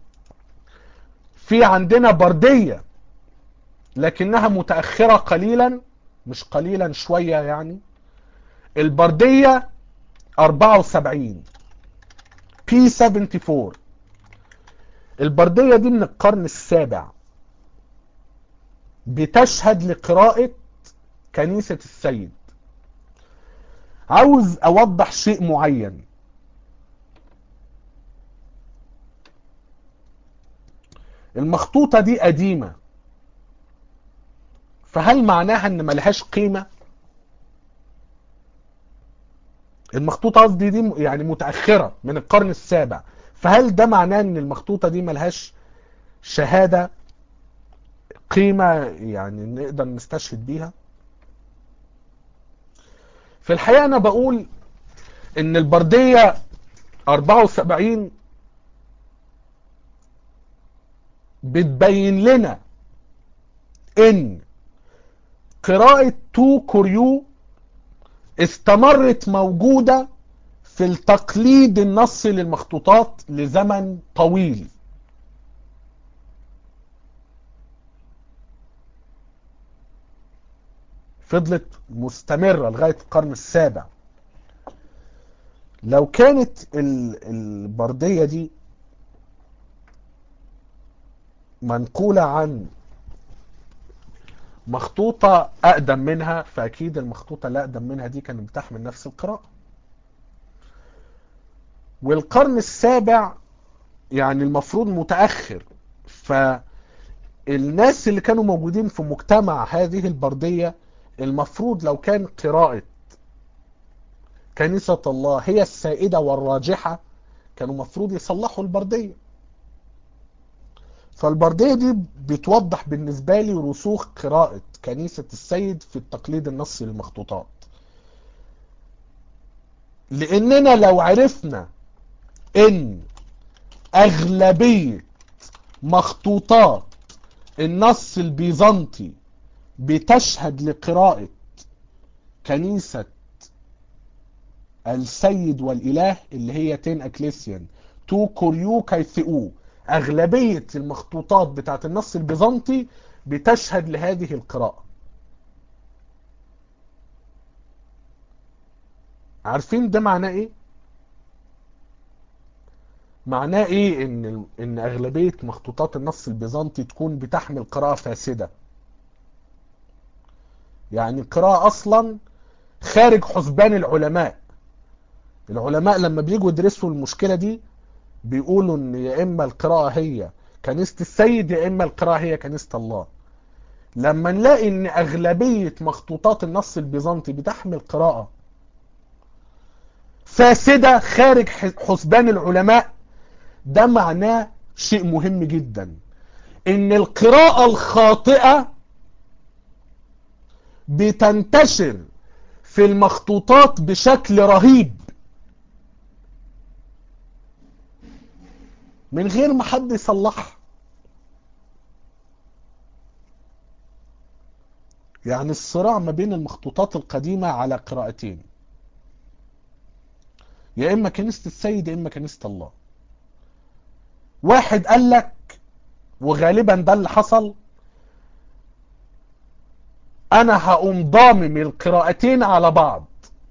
في عندنا بردية لكنها متأخرة قليلا مش قليلا شوية يعني البردية 74 بي 74 البردية دي من القرن السابع بتشهد لقراءة كنيسة السيد عاوز اوضح شيء معين المخطوطة دي قديمة فهل معناها ان ملهاش قيمة المخطوطة قصدي دي يعني متأخرة من القرن السابع فهل ده معناه ان المخطوطة دي ملهاش شهادة قيمة يعني نقدر نستشهد بيها في الحقيقة انا بقول ان البردية 74 بتبين لنا ان قراءة تو كوريو استمرت موجودة في التقليد النصي للمخطوطات لزمن طويل فضلت مستمرة لغاية القرن السابع لو كانت البردية دي منقولة عن مخطوطة أقدم منها فأكيد المخطوطة اللي أقدم منها دي كانت بتحمل نفس القراءة والقرن السابع يعني المفروض متأخر فالناس اللي كانوا موجودين في مجتمع هذه البردية المفروض لو كان قراءة كنيسة الله هي السائدة والراجحة كانوا مفروض يصلحوا البردية فالبردية دي بتوضح بالنسبة لي رسوخ قراءة كنيسة السيد في التقليد النصي للمخطوطات لأننا لو عرفنا ان اغلبية مخطوطات النص البيزنطي بتشهد لقراءة كنيسة السيد والإله اللي هي تين أكليسيان تو كوريو كيثئو أغلبية المخطوطات بتاعت النص البيزنطي بتشهد لهذه القراءة عارفين ده معناه ايه؟ معناه ايه ان ان اغلبيه مخطوطات النص البيزنطي تكون بتحمل قراءه فاسده يعني قراءه اصلا خارج حسبان العلماء العلماء لما بيجوا يدرسوا المشكله دي بيقولوا ان يا اما القراءه هي كنيسه السيد يا اما القراءه هي كنيسه الله لما نلاقي ان اغلبيه مخطوطات النص البيزنطي بتحمل قراءه فاسده خارج حسبان العلماء ده معناه شيء مهم جدا ان القراءة الخاطئة بتنتشر في المخطوطات بشكل رهيب من غير ما حد يصلحها يعني الصراع ما بين المخطوطات القديمة على قراءتين يا إما كنيسة السيد يا إما كنيسة الله واحد قال لك وغالبا ده اللي حصل انا هقوم ضامم القراءتين على بعض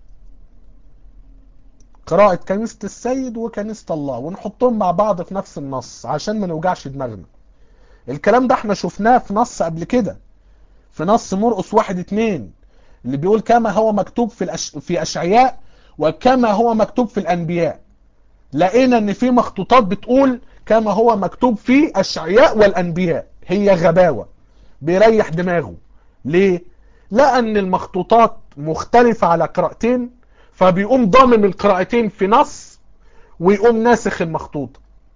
قراءة كنيسة السيد وكنيسة الله ونحطهم مع بعض في نفس النص عشان ما نوجعش دماغنا الكلام ده احنا شفناه في نص قبل كده في نص مرقس واحد اتنين اللي بيقول كما هو مكتوب في, الأش... في أشعياء وكما هو مكتوب في الأنبياء لقينا ان في مخطوطات بتقول كما هو مكتوب في أشعياء والأنبياء هي غباوة بيريح دماغه ليه؟ لأن المخطوطات مختلفة على قراءتين فبيقوم ضامم القراءتين في نص ويقوم ناسخ المخطوطة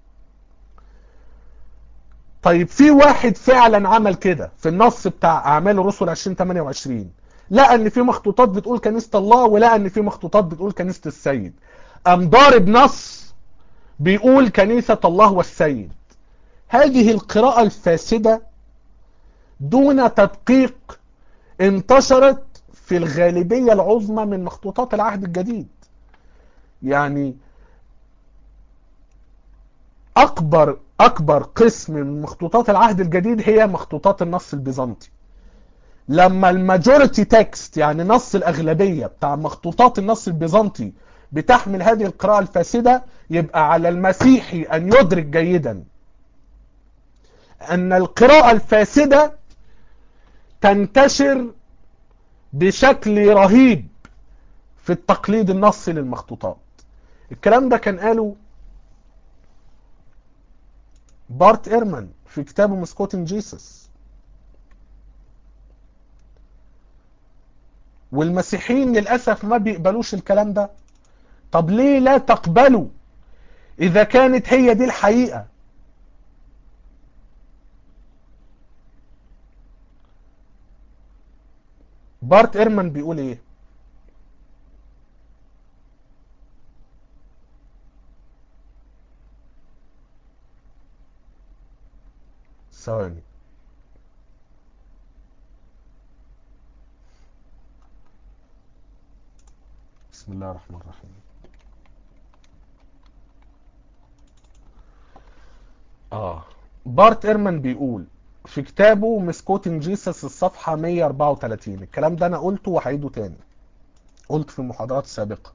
طيب في واحد فعلا عمل كده في النص بتاع أعمال الرسل 2028 لقى ان في مخطوطات بتقول كنيسة الله ولقى ان في مخطوطات بتقول كنيسة السيد قام ضارب نص بيقول كنيسة الله والسيد هذه القراءة الفاسدة دون تدقيق انتشرت في الغالبية العظمى من مخطوطات العهد الجديد يعني أكبر أكبر قسم من مخطوطات العهد الجديد هي مخطوطات النص البيزنطي لما الماجوريتي تكست يعني نص الأغلبية بتاع مخطوطات النص البيزنطي بتحمل هذه القراءة الفاسدة يبقى على المسيحي أن يدرك جيدا أن القراءة الفاسدة تنتشر بشكل رهيب في التقليد النصي للمخطوطات الكلام ده كان قاله بارت إيرمان في كتابه مسكوتين جيسس والمسيحيين للأسف ما بيقبلوش الكلام ده طب ليه لا تقبلوا إذا كانت هي دي الحقيقة بارت إيرمان بيقول إيه ثواني بسم الله الرحمن الرحيم اه بارت ايرمان بيقول في كتابه مسكوتين جيسس الصفحة 134 الكلام ده انا قلته وهعيده تاني قلت في المحاضرات السابقة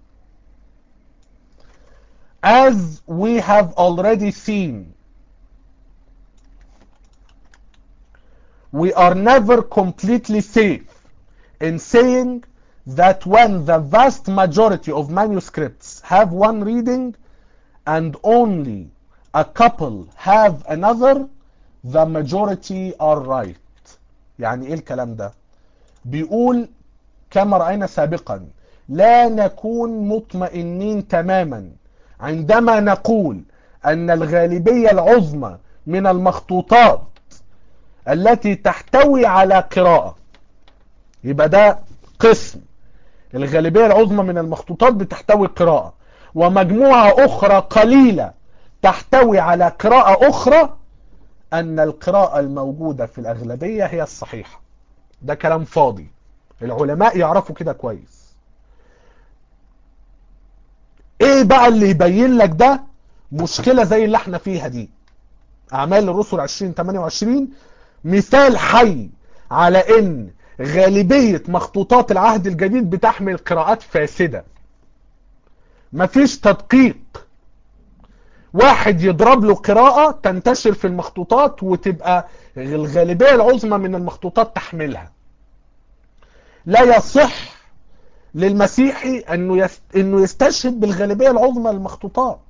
As we have already seen we are never completely safe in saying that when the vast majority of manuscripts have one reading and only a couple have another the majority are right يعني ايه الكلام ده بيقول كما رأينا سابقا لا نكون مطمئنين تماما عندما نقول ان الغالبية العظمى من المخطوطات التي تحتوي على قراءة يبقى ده قسم الغالبية العظمى من المخطوطات بتحتوي قراءة ومجموعة أخرى قليلة تحتوي على قراءة أخرى أن القراءة الموجودة في الأغلبية هي الصحيحة ده كلام فاضي العلماء يعرفوا كده كويس ايه بقى اللي يبين لك ده مشكلة زي اللي احنا فيها دي اعمال الرسل 2028 مثال حي على ان غالبية مخطوطات العهد الجديد بتحمل قراءات فاسدة مفيش تدقيق واحد يضرب له قراءة تنتشر في المخطوطات وتبقى الغالبية العظمى من المخطوطات تحملها لا يصح للمسيحي انه يست... انه يستشهد بالغالبية العظمى للمخطوطات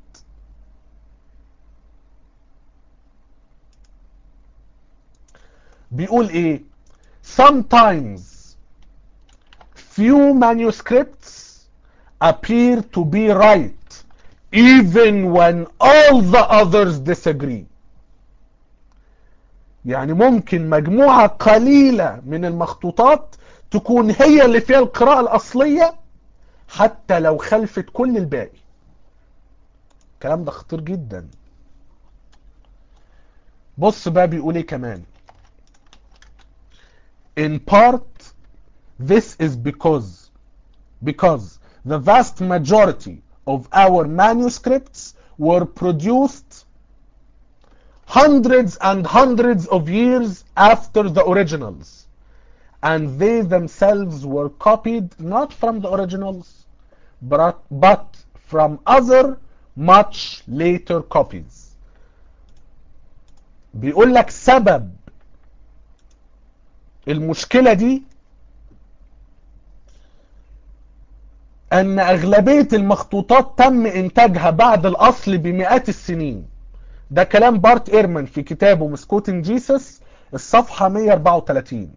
بيقول ايه sometimes few manuscripts appear to be right even when all the others disagree يعني ممكن مجموعة قليلة من المخطوطات تكون هي اللي فيها القراءة الأصلية حتى لو خلفت كل الباقي الكلام ده خطير جدا بص بقى بيقول ايه كمان in part this is because because the vast majority of our manuscripts were produced hundreds and hundreds of years after the originals and they themselves were copied not from the originals but, but from other much later copies بيقول لك سبب المشكلة دي ان اغلبية المخطوطات تم انتاجها بعد الاصل بمئات السنين ده كلام بارت ايرمان في كتابه مسكوتن جيسس الصفحة 134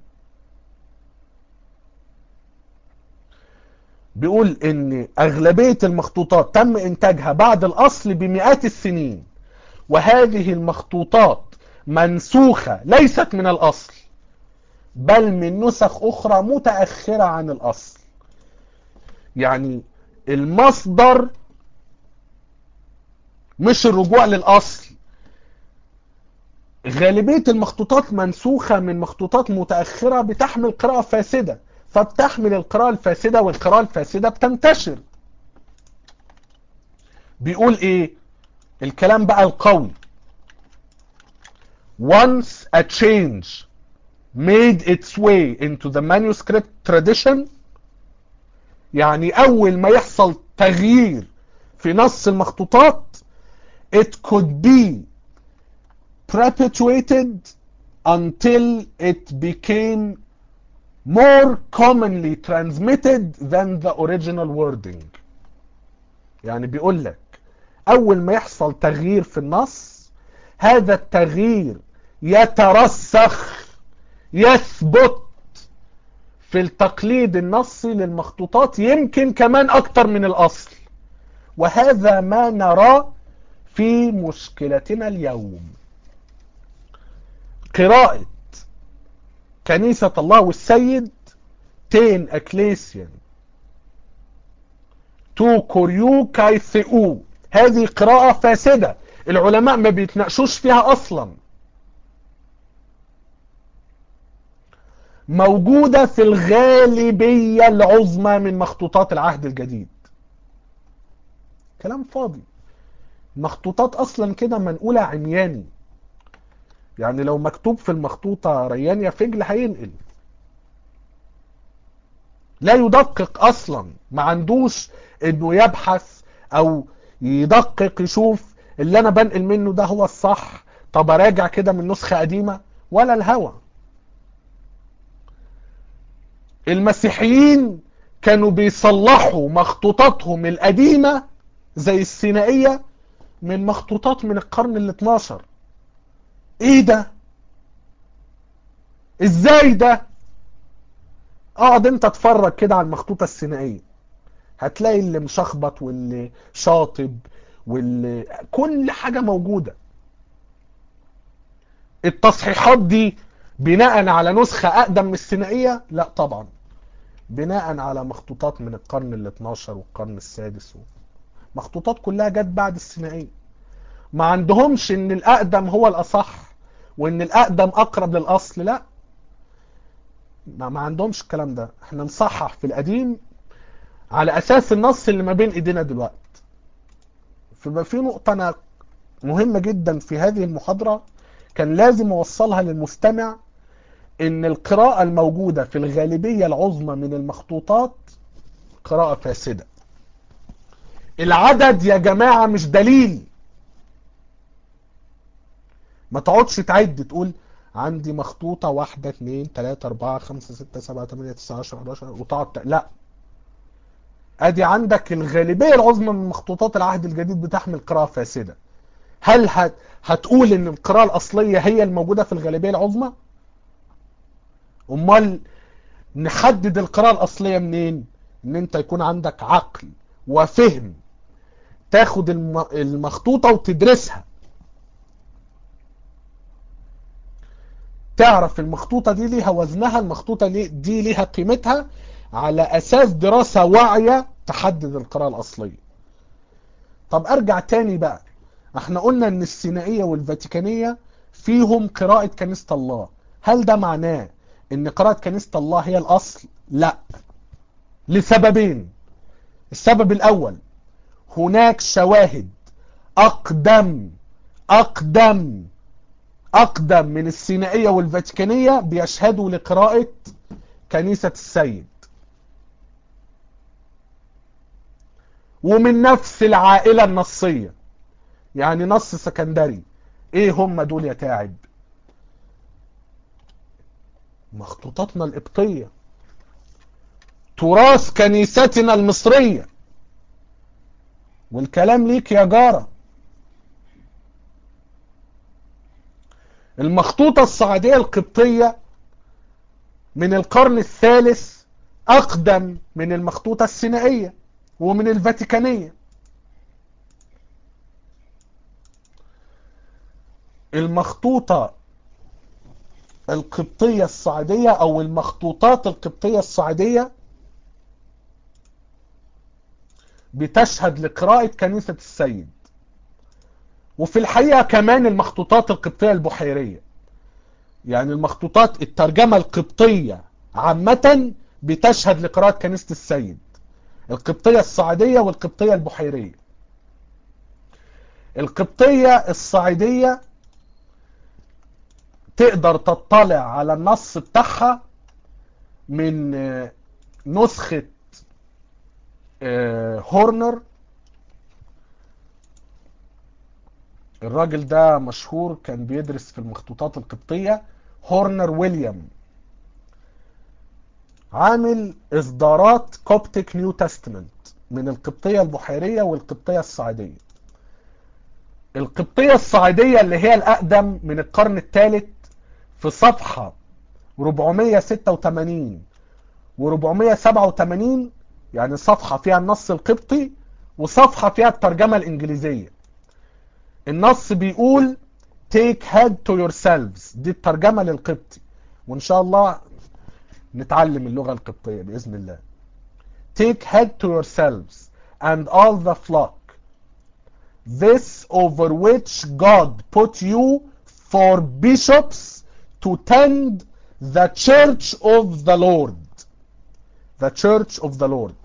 بيقول ان اغلبية المخطوطات تم انتاجها بعد الاصل بمئات السنين وهذه المخطوطات منسوخة ليست من الاصل بل من نسخ اخرى متأخرة عن الاصل يعني المصدر مش الرجوع للاصل غالبية المخطوطات منسوخة من مخطوطات متأخرة بتحمل قراءة فاسدة فبتحمل القراءة الفاسدة والقراءة الفاسدة بتنتشر بيقول ايه الكلام بقى القوي once a change made its way into the manuscript tradition يعني اول ما يحصل تغيير في نص المخطوطات it could be perpetuated until it became more commonly transmitted than the original wording يعني بيقول لك اول ما يحصل تغيير في النص هذا التغيير يترسخ يثبت في التقليد النصي للمخطوطات يمكن كمان اكتر من الاصل وهذا ما نراه في مشكلتنا اليوم قراءة كنيسة الله والسيد تين اكليسيان تو كوريو كايثئو هذه قراءة فاسدة العلماء ما بيتناقشوش فيها اصلا موجودة في الغالبية العظمى من مخطوطات العهد الجديد كلام فاضي مخطوطات اصلا كده منقولة عمياني يعني لو مكتوب في المخطوطة ريان يا فجل هينقل لا يدقق اصلا ما عندوش انه يبحث او يدقق يشوف اللي انا بنقل منه ده هو الصح طب اراجع كده من نسخة قديمة ولا الهوى المسيحيين كانوا بيصلحوا مخطوطاتهم القديمة زي السينائية من مخطوطات من القرن ال 12 ايه ده ازاي ده اقعد انت اتفرج كده على المخطوطة السينائية هتلاقي اللي مشخبط واللي شاطب واللي كل حاجة موجودة التصحيحات دي بناء على نسخة اقدم من السينائية لا طبعا بناء على مخطوطات من القرن ال 12 والقرن السادس مخطوطات كلها جت بعد السينائية ما عندهمش ان الاقدم هو الاصح وان الاقدم اقرب للاصل لا ما, ما عندهمش الكلام ده احنا نصحح في القديم على اساس النص اللي ما بين ايدينا دلوقتي فيبقى في نقطة أنا مهمة جدا في هذه المحاضرة كان لازم اوصلها للمستمع ان القراءة الموجودة في الغالبية العظمى من المخطوطات قراءة فاسدة العدد يا جماعة مش دليل ما تقعدش تعد تقول عندي مخطوطة واحدة اتنين تلاتة اربعة خمسة ستة سبعة تمانية تسعة عشر حداشر وتقعد ت... لا ادي عندك الغالبية العظمى من مخطوطات العهد الجديد بتحمل قراءة فاسدة هل هت... هتقول ان القراءة الاصلية هي الموجودة في الغالبية العظمى امال نحدد القراءة الاصلية منين ان انت يكون عندك عقل وفهم تاخد الم... المخطوطة وتدرسها تعرف المخطوطة دي ليها وزنها المخطوطة دي ليها قيمتها على اساس دراسة واعية تحدد القراءة الاصلية طب ارجع تاني بقى احنا قلنا ان السينائية والفاتيكانية فيهم قراءة كنيسة الله هل ده معناه ان قراءة كنيسة الله هي الاصل لا لسببين السبب الاول هناك شواهد اقدم اقدم اقدم من السينائية والفاتيكانية بيشهدوا لقراءة كنيسة السيد ومن نفس العائلة النصية يعني نص سكندري ايه هم دول يا تعب مخطوطاتنا القبطية تراث كنيستنا المصرية والكلام ليك يا جارة المخطوطة الصعيدية القبطية من القرن الثالث أقدم من المخطوطة السينائية ومن الفاتيكانية المخطوطة القبطية الصعيدية أو المخطوطات القبطية الصعيدية بتشهد لقراءة كنيسة السيد وفي الحقيقة كمان المخطوطات القبطية البحيرية يعني المخطوطات الترجمة القبطية عامة بتشهد لقراءة كنيسة السيد القبطية الصعيدية والقبطية البحيرية القبطية الصعيدية تقدر تطلع على النص بتاعها من نسخة هورنر الراجل ده مشهور كان بيدرس في المخطوطات القبطية هورنر ويليام عامل اصدارات كوبتيك نيو تستمنت من القبطية البحيرية والقبطية الصعيدية القبطية الصعيدية اللي هي الأقدم من القرن الثالث في صفحة 486 و487 يعني صفحة فيها النص القبطي وصفحة فيها الترجمة الإنجليزية النص بيقول take head to yourselves دي الترجمة للقبطي وإن شاء الله نتعلم اللغة القبطية بإذن الله take head to yourselves and all the flock this over which God put you for bishops to tend the church of the Lord the church of the Lord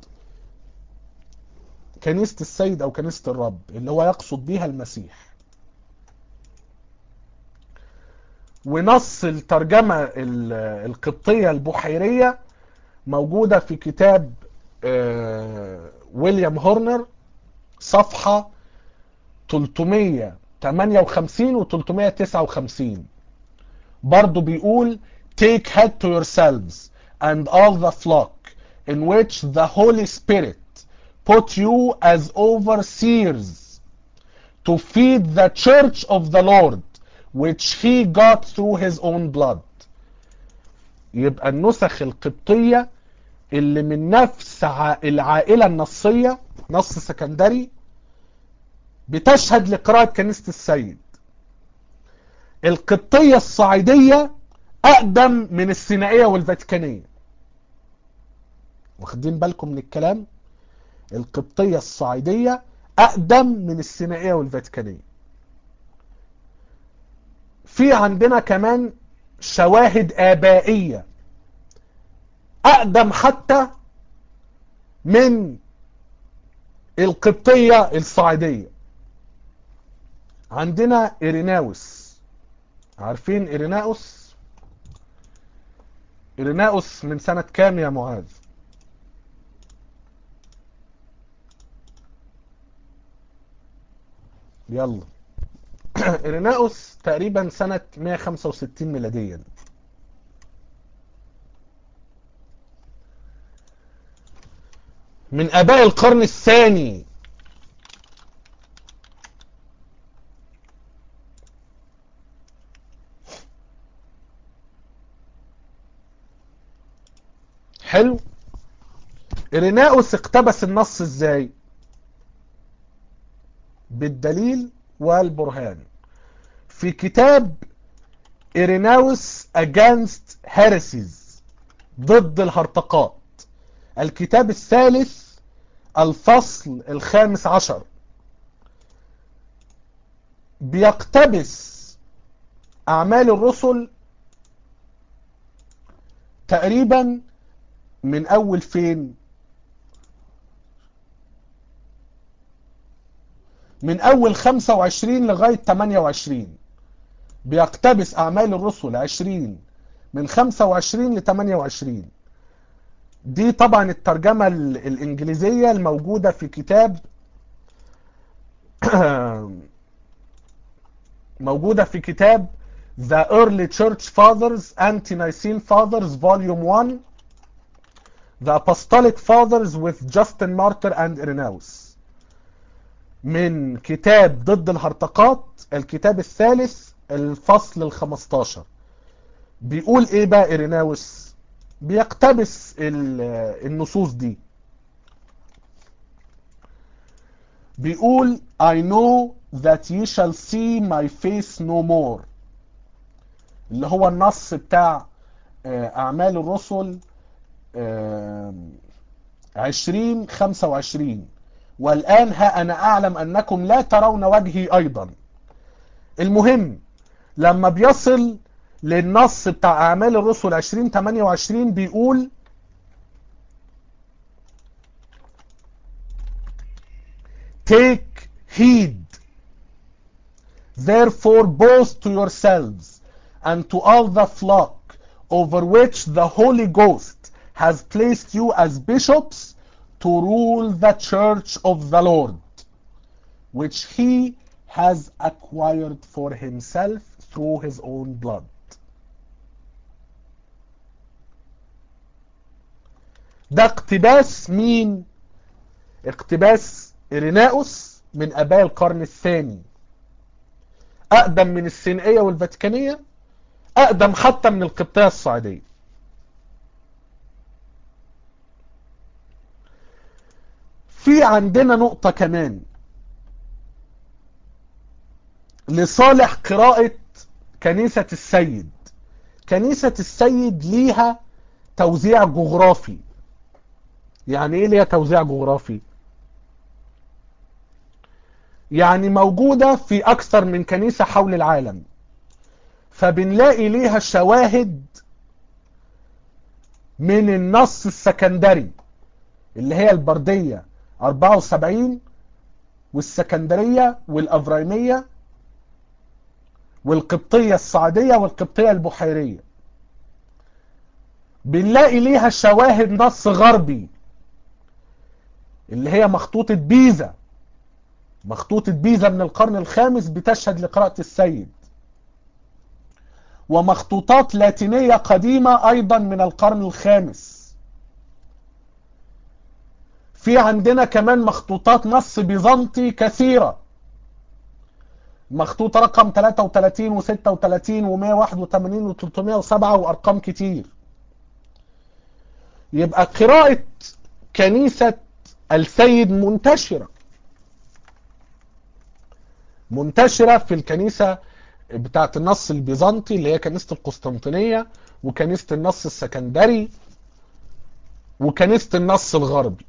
كنيسة السيد أو كنيسة الرب اللي هو يقصد بيها المسيح ونص الترجمة القبطية البحيرية موجودة في كتاب ويليام هورنر صفحة 358 و 359 برضو بيقول take head to yourselves and all the flock in which the Holy Spirit put you as overseers to feed the church of the Lord which he got through his own blood يبقى النسخ القبطية اللي من نفس العائلة النصية نص سكندري بتشهد لقراءة كنيسة السيد القبطية الصعيدية أقدم من السينائية والفاتيكانية واخدين بالكم من الكلام القبطية الصعيدية أقدم من السينائية والفاتيكانية في عندنا كمان شواهد آبائية أقدم حتى من القبطية الصعيدية عندنا إيريناوس عارفين إيريناوس إيريناوس من سنة كام يا معاذ يلا إيريناوس تقريبا سنة 165 ميلاديا من اباء القرن الثاني حلو إريناؤوس اقتبس النص ازاي بالدليل والبرهان في كتاب إريناوس against heresies ضد الهرطقات الكتاب الثالث الفصل الخامس عشر بيقتبس أعمال الرسل تقريبا من أول فين من أول 25 لغاية 28 بيقتبس أعمال الرسل 20 من 25 ل 28 دي طبعا الترجمة الإنجليزية الموجودة في كتاب موجودة في كتاب The Early Church Fathers Ante-Nicene Fathers Volume 1 The Apostolic Fathers with Justin Martyr and Irenaeus من كتاب ضد الهرطقات الكتاب الثالث الفصل الخمستاشر بيقول ايه بقى إيريناوس بيقتبس النصوص دي بيقول I know that ye shall see my face no more اللي هو النص بتاع أعمال الرسل عشرين خمسة وعشرين والآن ها أنا أعلم أنكم لا ترون وجهي أيضا المهم لما بيصل للنص بتاع أعمال الرسل 2028 بيقول Take heed therefore both to yourselves and to all the flock over which the Holy Ghost has placed you as bishops to rule the church of the Lord, which he has acquired for himself through his own blood. ده اقتباس مين اقتباس إريناؤوس من اباء القرن الثاني اقدم من السينائية والفاتيكانية اقدم حتى من القبطية الصعيدية في عندنا نقطة كمان لصالح قراءة كنيسة السيد كنيسة السيد ليها توزيع جغرافي يعني ايه ليها توزيع جغرافي يعني موجودة في اكثر من كنيسة حول العالم فبنلاقي ليها شواهد من النص السكندري اللي هي البردية 74 والسكندرية والأفرايمية والقبطية الصعيدية والقبطية البحيرية بنلاقي ليها شواهد نص غربي اللي هي مخطوطة بيزا مخطوطة بيزا من القرن الخامس بتشهد لقراءة السيد ومخطوطات لاتينية قديمة أيضا من القرن الخامس في عندنا كمان مخطوطات نص بيزنطي كثيرة مخطوطة رقم 33 و36 و181 و307 وأرقام كتير يبقى قراءة كنيسة السيد منتشرة منتشرة في الكنيسة بتاعت النص البيزنطي اللي هي كنيسة القسطنطينية وكنيسة النص السكندري وكنيسة النص الغربي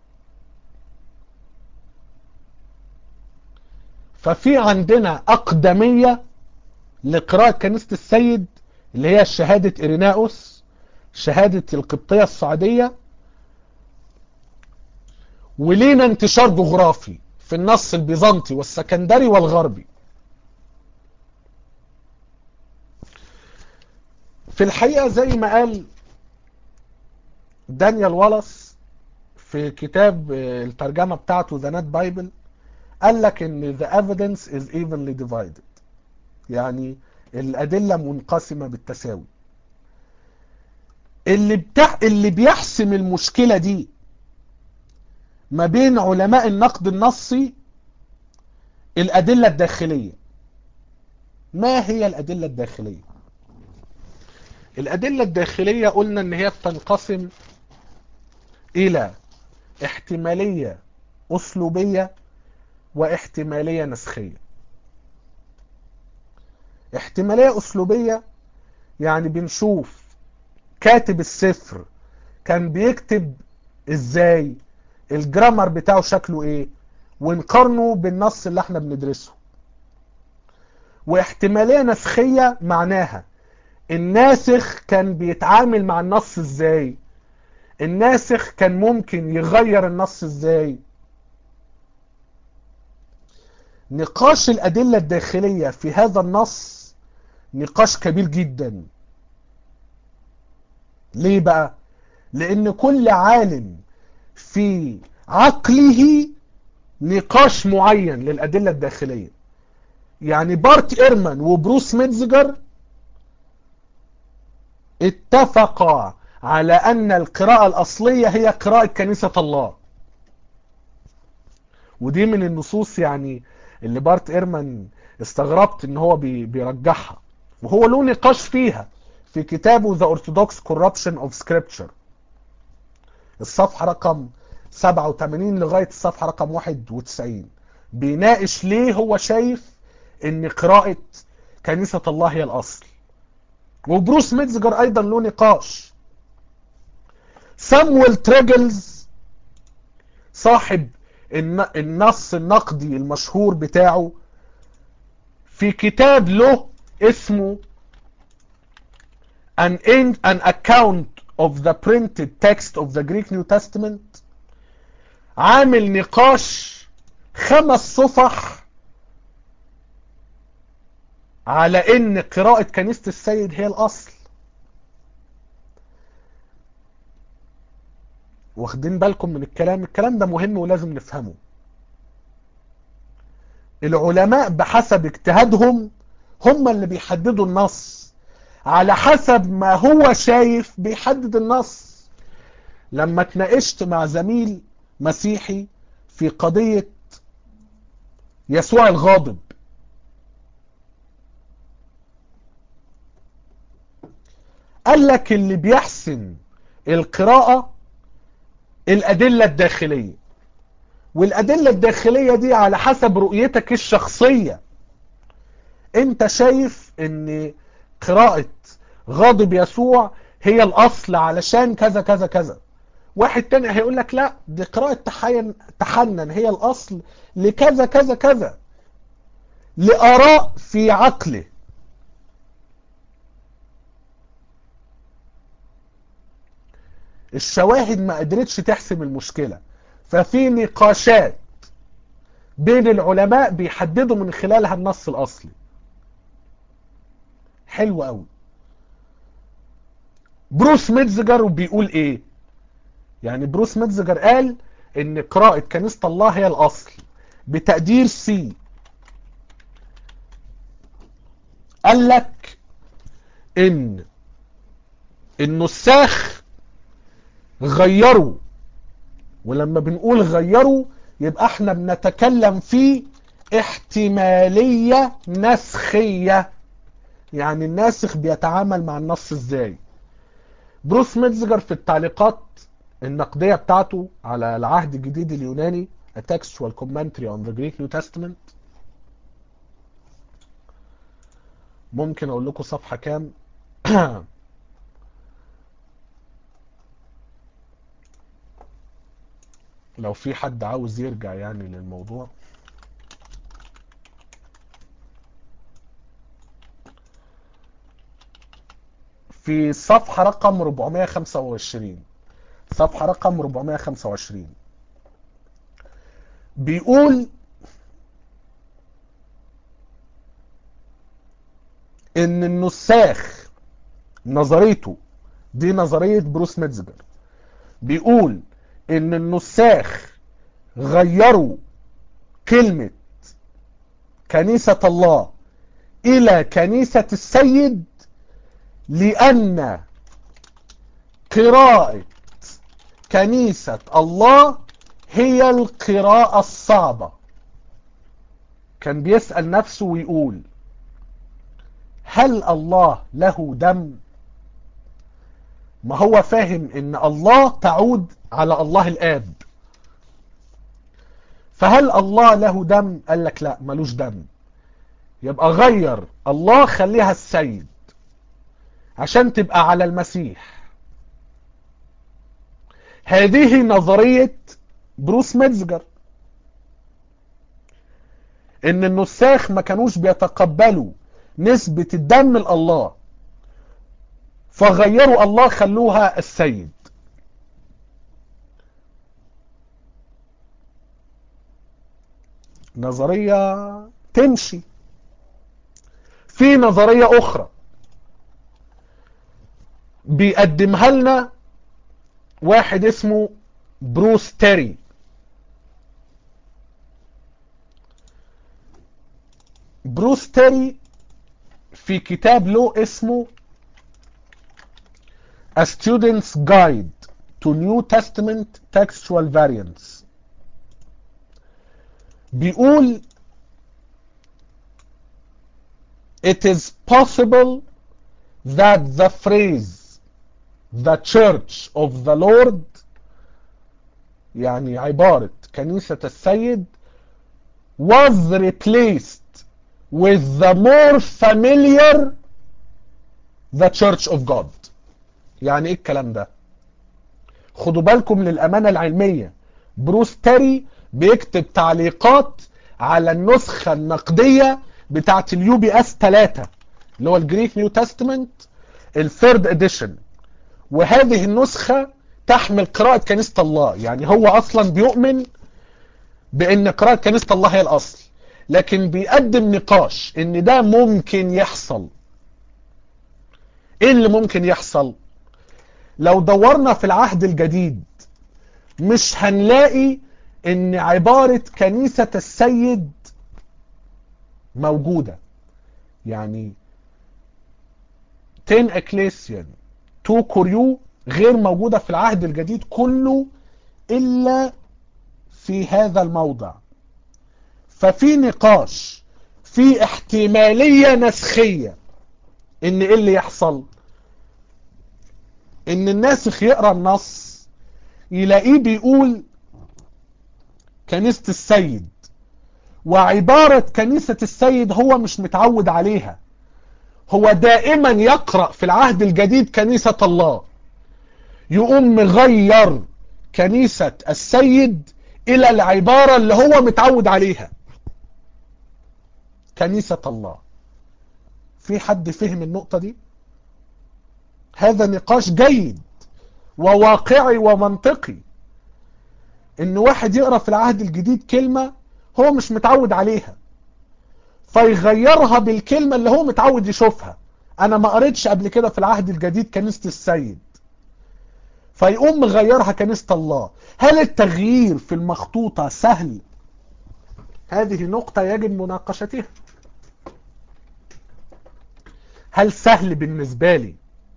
ففي عندنا أقدمية لقراءة كنيسة السيد اللي هي شهادة إيريناؤوس شهادة القبطية السعودية ولينا انتشار جغرافي في النص البيزنطي والسكندري والغربي في الحقيقة زي ما قال دانيال والاس في كتاب الترجمة بتاعته ذا نت بايبل قال لك ان the evidence is evenly divided يعني الأدلة منقسمة بالتساوي اللي بتاع اللي بيحسم المشكلة دي ما بين علماء النقد النصي الأدلة الداخلية ما هي الأدلة الداخلية الأدلة الداخلية قلنا ان هي بتنقسم إلى احتمالية أسلوبية واحتمالية نسخية احتمالية أسلوبية يعني بنشوف كاتب السفر كان بيكتب ازاي الجرامر بتاعه شكله ايه ونقارنه بالنص اللي احنا بندرسه واحتمالية نسخية معناها الناسخ كان بيتعامل مع النص ازاي الناسخ كان ممكن يغير النص ازاي نقاش الأدلة الداخلية في هذا النص نقاش كبير جدا ليه بقى لأن كل عالم في عقله نقاش معين للأدلة الداخلية يعني بارت إيرمان وبروس ميتزجر اتفقا على أن القراءة الأصلية هي قراءة كنيسة الله ودي من النصوص يعني اللي بارت إيرمان استغربت ان هو بي بيرجحها وهو له نقاش فيها في كتابه The Orthodox Corruption of Scripture الصفحة رقم 87 لغاية الصفحة رقم 91 بيناقش ليه هو شايف ان قراءة كنيسة الله هي الأصل وبروس ميتزجر أيضا له نقاش سامويل تريجلز صاحب النص النقدي المشهور بتاعه في كتاب له اسمه an, an account of the printed text of the Greek New Testament عامل نقاش خمس صفح على ان قراءة كنيسة السيد هي الاصل واخدين بالكم من الكلام الكلام ده مهم ولازم نفهمه العلماء بحسب اجتهادهم هم اللي بيحددوا النص على حسب ما هو شايف بيحدد النص لما اتناقشت مع زميل مسيحي في قضية يسوع الغاضب قال لك اللي بيحسن القراءة الأدلة الداخلية والأدلة الداخلية دي على حسب رؤيتك الشخصية انت شايف ان قراءة غاضب يسوع هي الأصل علشان كذا كذا كذا واحد تاني هيقول لك لا دي قراءة تحين تحنن هي الأصل لكذا كذا كذا لآراء في عقله الشواهد ما قدرتش تحسم المشكلة ففي نقاشات بين العلماء بيحددوا من خلالها النص الأصلي حلو قوي بروس ميتزجر بيقول ايه يعني بروس ميتزجر قال ان قراءة كنيسة الله هي الاصل بتقدير سي قال لك ان النساخ غيروا ولما بنقول غيروا يبقى احنا بنتكلم في احتمالية نسخية يعني الناسخ بيتعامل مع النص ازاي بروس ميتزجر في التعليقات النقدية بتاعته على العهد الجديد اليوناني A Textual Commentary on the Greek New Testament ممكن اقول لكم صفحة كام لو في حد عاوز يرجع يعني للموضوع في صفحة رقم 425 صفحة رقم 425 بيقول ان النساخ نظريته دي نظرية بروس ميتزجر بيقول ان النساخ غيروا كلمة كنيسة الله الى كنيسة السيد لان قراءة كنيسة الله هي القراءة الصعبة كان بيسأل نفسه ويقول هل الله له دم ما هو فاهم ان الله تعود على الله الاب فهل الله له دم قال لك لا ملوش دم يبقى غير الله خليها السيد عشان تبقى على المسيح هذه نظرية بروس ميتزجر ان النساخ ما كانوش بيتقبلوا نسبة الدم لله فغيروا الله خلوها السيد نظرية تمشي في نظرية أخرى بيقدمها لنا واحد اسمه بروس تيري بروس تيري في كتاب له اسمه A Student's Guide to New Testament Textual Variants بيقول It is possible that the phrase the church of the Lord يعني عبارة كنيسة السيد was replaced with the more familiar the church of God يعني ايه الكلام ده خدوا بالكم للأمانة العلمية بروس تيري بيكتب تعليقات على النسخة النقدية بتاعت اليو بي اس 3 اللي هو الجريك نيو تestament الثيرد اديشن وهذه النسخة تحمل قراءة كنيسة الله يعني هو اصلا بيؤمن بان قراءة كنيسة الله هي الاصل لكن بيقدم نقاش ان ده ممكن يحصل ايه اللي ممكن يحصل لو دورنا في العهد الجديد مش هنلاقي ان عبارة كنيسة السيد موجودة يعني تين اكليسيان تو كوريو غير موجودة في العهد الجديد كله الا في هذا الموضع ففي نقاش في احتمالية نسخية ان ايه اللي يحصل ان الناسخ يقرأ النص يلاقيه بيقول كنيسة السيد وعبارة كنيسة السيد هو مش متعود عليها هو دائما يقرأ في العهد الجديد كنيسة الله يقوم مغير كنيسة السيد الى العبارة اللي هو متعود عليها كنيسة الله في حد فهم النقطة دي هذا نقاش جيد وواقعي ومنطقي ان واحد يقرأ في العهد الجديد كلمة هو مش متعود عليها فيغيرها بالكلمة اللي هو متعود يشوفها انا ما قريتش قبل كده في العهد الجديد كنيسة السيد فيقوم مغيرها كنيسة الله هل التغيير في المخطوطة سهل هذه نقطة يجب مناقشتها هل سهل بالنسبة لي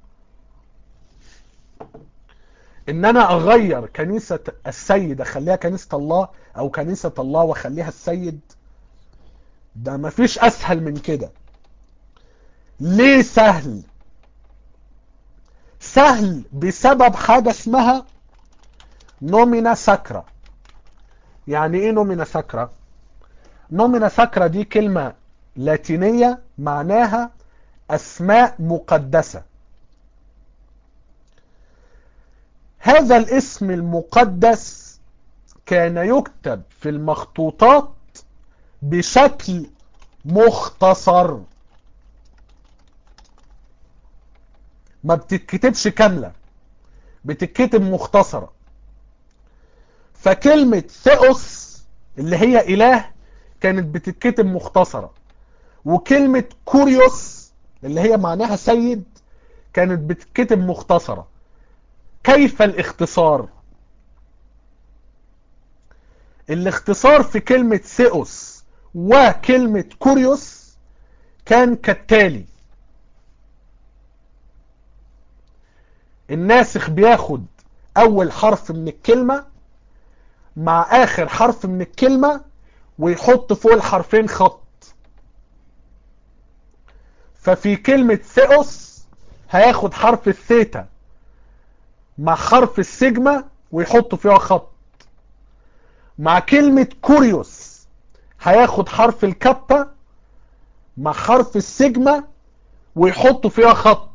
ان انا اغير كنيسة السيد اخليها كنيسة الله او كنيسة الله واخليها السيد ده مفيش اسهل من كده ليه سهل سهل بسبب حاجة اسمها نومينا ساكرا يعني ايه نومينا ساكرا نومينا ساكرا دي كلمة لاتينية معناها اسماء مقدسة هذا الاسم المقدس كان يكتب في المخطوطات بشكل مختصر ما بتتكتبش كاملة بتتكتب مختصرة فكلمة ثيوس اللي هي إله كانت بتتكتب مختصرة وكلمة كوريوس اللي هي معناها سيد كانت بتتكتب مختصرة كيف الاختصار الاختصار في كلمة ثيوس وكلمة كوريوس كان كالتالي الناسخ بياخد اول حرف من الكلمة مع اخر حرف من الكلمة ويحط فوق الحرفين خط ففي كلمة ثيوس هياخد حرف الثيتا مع حرف السيجما ويحط فيها خط مع كلمة كوريوس هياخد حرف الكابا مع حرف السيجما ويحط فيها خط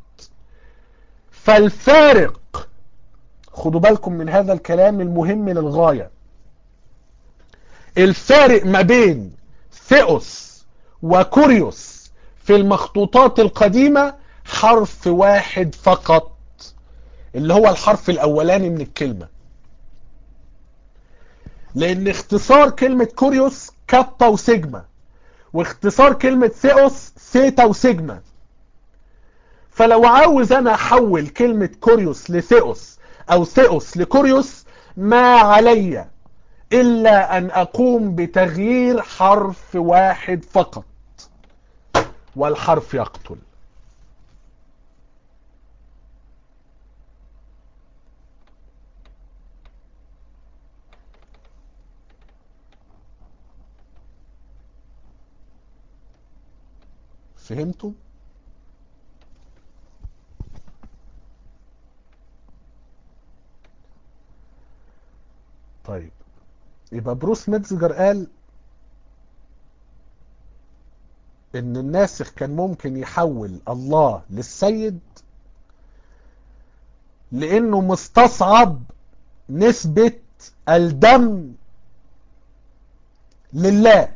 فالفارق خدوا بالكم من هذا الكلام المهم للغاية الفارق ما بين ثيوس وكوريوس في المخطوطات القديمة حرف واحد فقط اللي هو الحرف الاولاني من الكلمة لان اختصار كلمة كوريوس كابا وسيجما واختصار كلمة ثيوس ثيتا وسيجما فلو عاوز انا احول كلمة كوريوس لثيوس او ثيوس لكوريوس ما علي الا ان اقوم بتغيير حرف واحد فقط والحرف يقتل فهمتوا طيب يبقى بروس ميتزجر قال ان الناسخ كان ممكن يحول الله للسيد لانه مستصعب نسبة الدم لله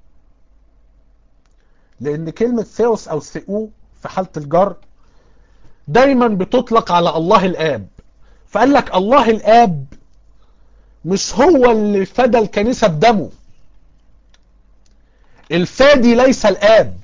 لان كلمة ثيوس او ثيو في حالة الجر دايما بتطلق على الله الاب فقال لك الله الاب مش هو اللي فدى الكنيسة بدمه الفادي ليس الاب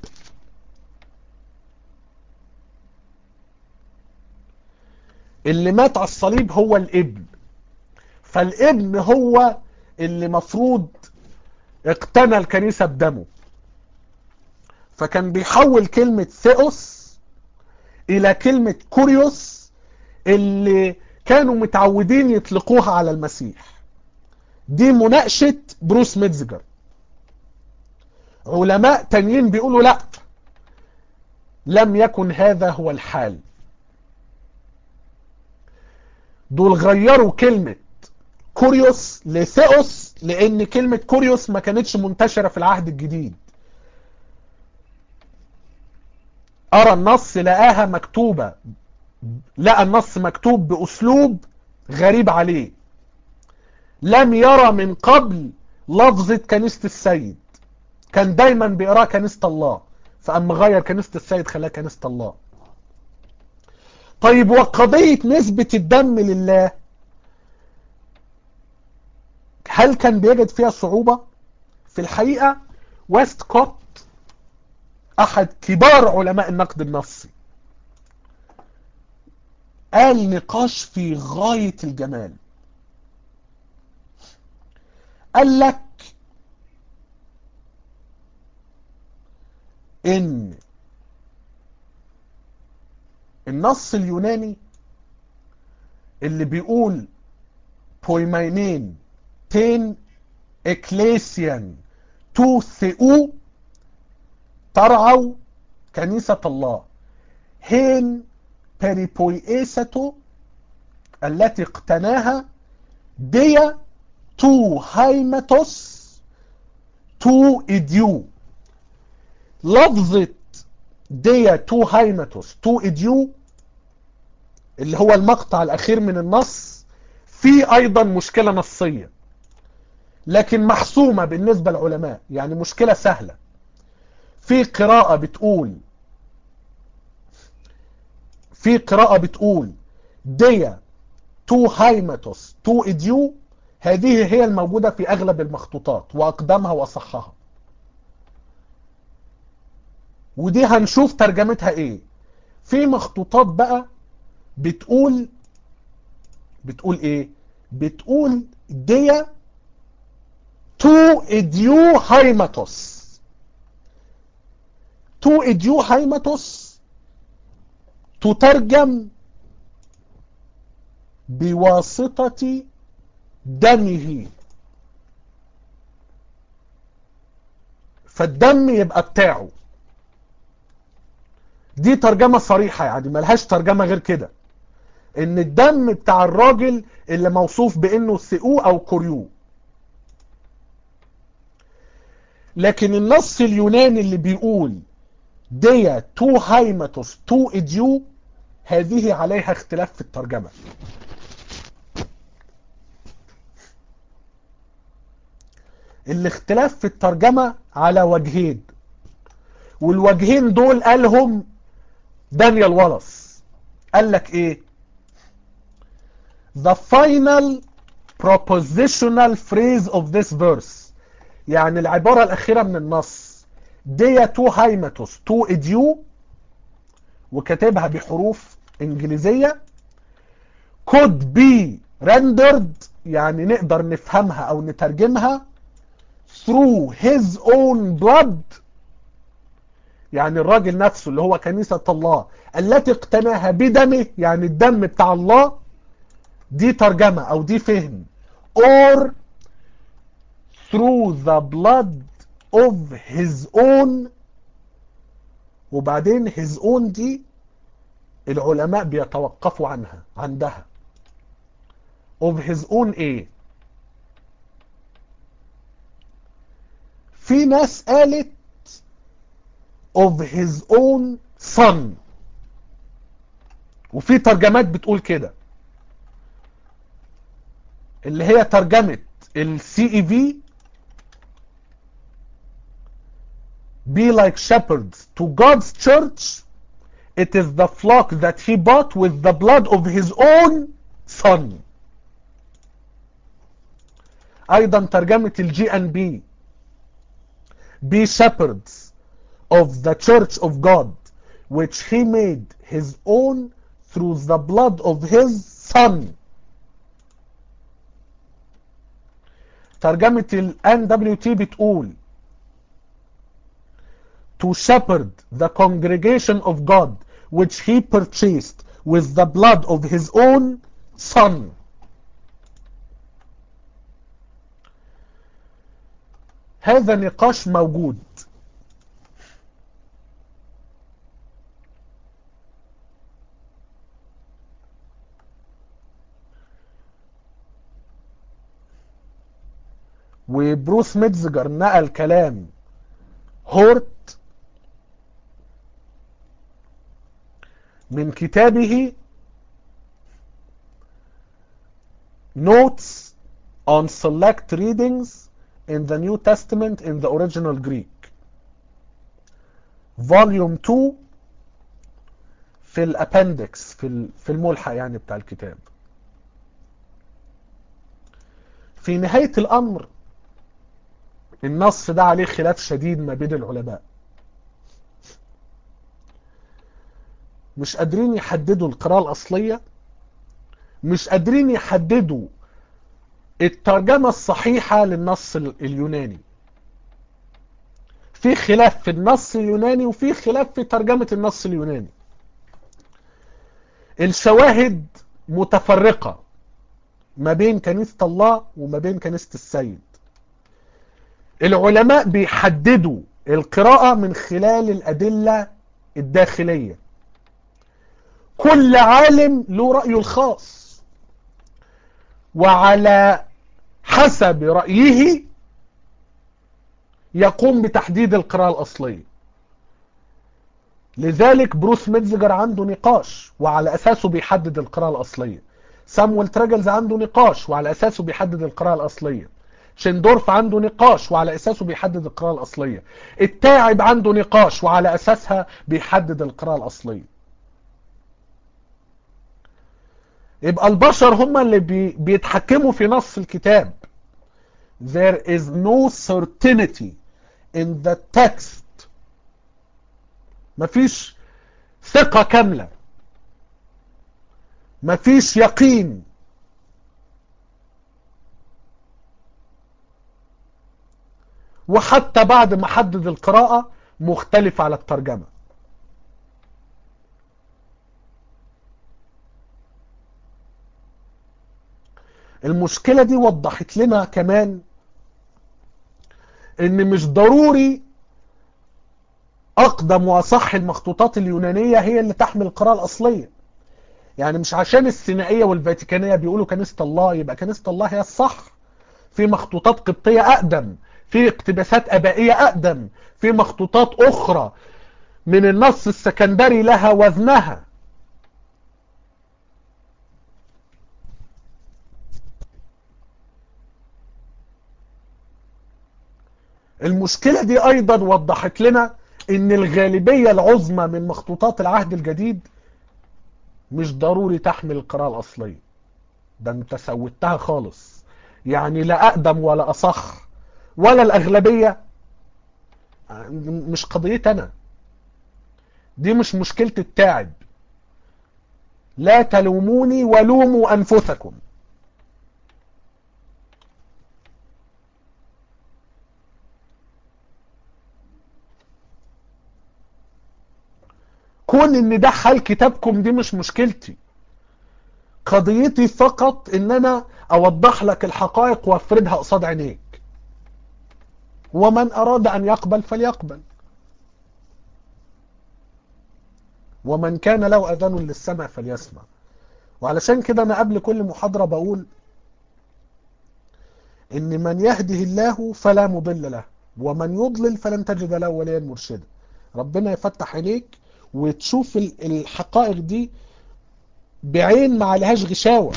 اللي مات على الصليب هو الابن فالابن هو اللي مفروض اقتنى الكنيسة بدمه فكان بيحول كلمة ثيوس الى كلمة كوريوس اللي كانوا متعودين يطلقوها على المسيح دي مناقشة بروس ميتزجر علماء تانيين بيقولوا لا لم يكن هذا هو الحال دول غيروا كلمة كوريوس لثيوس لان كلمة كوريوس ما كانتش منتشرة في العهد الجديد ارى النص لقاها مكتوبة لقى النص مكتوب باسلوب غريب عليه لم يرى من قبل لفظة كنيسة السيد كان دايما بيقرأ كنيسة الله فأما غير كنيسة السيد خلاها كنيسة الله طيب وقضية نسبة الدم لله هل كان بيجد فيها صعوبة في الحقيقة ويست كوت أحد كبار علماء النقد النصي قال نقاش في غاية الجمال قال لك ان النص اليوناني اللي بيقول بويمينين تين اكليسيان تو ثيو ترعوا كنيسة الله هين بيريبويئيستو التي اقتناها ديا تو هايماتوس تو اديو لفظة ديا تو هايماتوس تو اديو اللي هو المقطع الاخير من النص في ايضا مشكلة نصية لكن محسومة بالنسبة للعلماء يعني مشكلة سهلة في قراءة بتقول في قراءة بتقول ديا تو هايماتوس تو اديو هذه هي الموجودة في اغلب المخطوطات واقدمها واصحها ودي هنشوف ترجمتها ايه في مخطوطات بقى بتقول بتقول ايه بتقول ديا تو اديو هايماتوس تو اديو هايماتوس تترجم بواسطة دمه فالدم يبقى بتاعه دي ترجمة صريحة يعني ملهاش ترجمة غير كده ان الدم بتاع الراجل اللي موصوف بانه ثقو او كوريو لكن النص اليوناني اللي بيقول ديا تو هايماتوس تو اديو هذه عليها اختلاف في الترجمة الاختلاف في الترجمة على وجهين والوجهين دول قالهم دانيال والاس قال لك ايه the final propositional phrase of this verse يعني العبارة الأخيرة من النص ديا تو هايماتوس تو اديو وكاتبها بحروف إنجليزية could be rendered يعني نقدر نفهمها أو نترجمها through his own blood يعني الراجل نفسه اللي هو كنيسة الله التي اقتناها بدمه يعني الدم بتاع الله دي ترجمة او دي فهم or through the blood of his own وبعدين his own دي العلماء بيتوقفوا عنها عندها of his own ايه في ناس قالت of his own son وفي ترجمات بتقول كده اللي هي ترجمة السي اي في be like shepherds to God's church it is the flock that he bought with the blood of his own son ايضا ترجمة الجي ان بي be shepherds of the church of God which he made his own through the blood of his son ترجمة ال NWT بتقول to shepherd the congregation of God which he purchased with the blood of his own son هذا نقاش موجود وبروس ميتزجر نقل كلام هورت من كتابه Notes on Select Readings in the New Testament in the Original Greek Volume 2 في الابندكس في في الملحق يعني بتاع الكتاب في نهاية الأمر النص ده عليه خلاف شديد ما بين العلماء مش قادرين يحددوا القراءة الأصلية مش قادرين يحددوا الترجمة الصحيحة للنص اليوناني في خلاف في النص اليوناني وفي خلاف في ترجمة النص اليوناني الشواهد متفرقة ما بين كنيسة الله وما بين كنيسة السيد العلماء بيحددوا القراءة من خلال الأدلة الداخلية كل عالم له رأيه الخاص وعلى حسب رأيه يقوم بتحديد القراءة الأصلية لذلك بروس ميتزجر عنده نقاش وعلى أساسه بيحدد القراءة الأصلية سامويل تراجلز عنده نقاش وعلى أساسه بيحدد القراءة الأصلية شندورف عنده نقاش وعلى أساسه بيحدد القراءة الأصلية التاعب عنده نقاش وعلى أساسها بيحدد القراءة الأصلية يبقى البشر هم اللي بي بيتحكموا في نص الكتاب there is no certainty in the text مفيش ثقة كاملة مفيش يقين وحتى بعد ما حدد القراءة مختلف على الترجمة المشكلة دي وضحت لنا كمان ان مش ضروري اقدم واصح المخطوطات اليونانية هي اللي تحمل القراءة الاصلية يعني مش عشان السينائية والفاتيكانية بيقولوا كنيسة الله يبقى كنيسة الله هي الصح في مخطوطات قبطية اقدم في اقتباسات ابائية اقدم في مخطوطات اخرى من النص السكندري لها وزنها المشكلة دي ايضا وضحت لنا ان الغالبية العظمى من مخطوطات العهد الجديد مش ضروري تحمل القراءة الاصلية ده انت سوتها خالص يعني لا اقدم ولا اصح ولا الاغلبية مش قضيتي انا دي مش مشكلة التاعب لا تلوموني ولوموا انفسكم كون ان ده حال كتابكم دي مش مشكلتي قضيتي فقط ان انا اوضح لك الحقائق وافردها قصاد عينيك ومن اراد ان يقبل فليقبل ومن كان له اذان للسمع فليسمع وعلشان كده انا قبل كل محاضرة بقول ان من يهده الله فلا مضل له ومن يضلل فلن تجد له وليا مرشدا ربنا يفتح عينيك وتشوف الحقائق دي بعين ما عليهاش غشاوة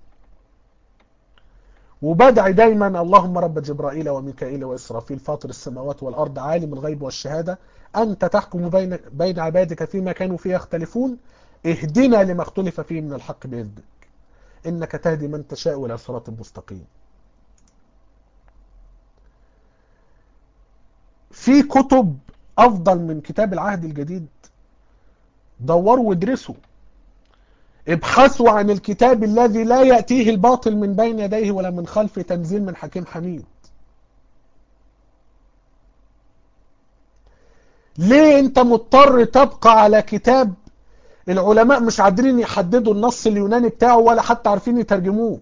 وبدعي دايما اللهم رب جبرائيل وميكائيل وإسرافيل فاطر السماوات والأرض عالم الغيب والشهادة أنت تحكم بين, بين عبادك فيما كانوا فيه يختلفون اهدنا لما اختلف فيه من الحق بإذنك إنك تهدي من تشاء إلى صراط مستقيم في كتب أفضل من كتاب العهد الجديد دوروا وادرسوا ابحثوا عن الكتاب الذي لا يأتيه الباطل من بين يديه ولا من خلفه تنزيل من حكيم حميد ليه انت مضطر تبقى على كتاب العلماء مش قادرين يحددوا النص اليوناني بتاعه ولا حتى عارفين يترجموه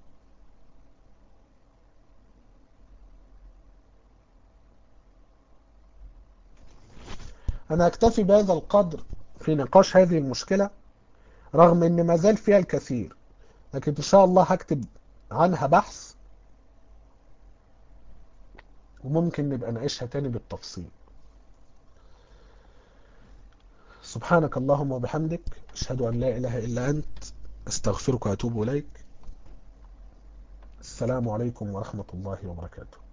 انا اكتفي بهذا القدر في نقاش هذه المشكلة رغم ان ما زال فيها الكثير لكن ان شاء الله هكتب عنها بحث وممكن نبقى نعيشها تاني بالتفصيل سبحانك اللهم وبحمدك اشهد ان لا اله الا انت استغفرك واتوب اليك السلام عليكم ورحمة الله وبركاته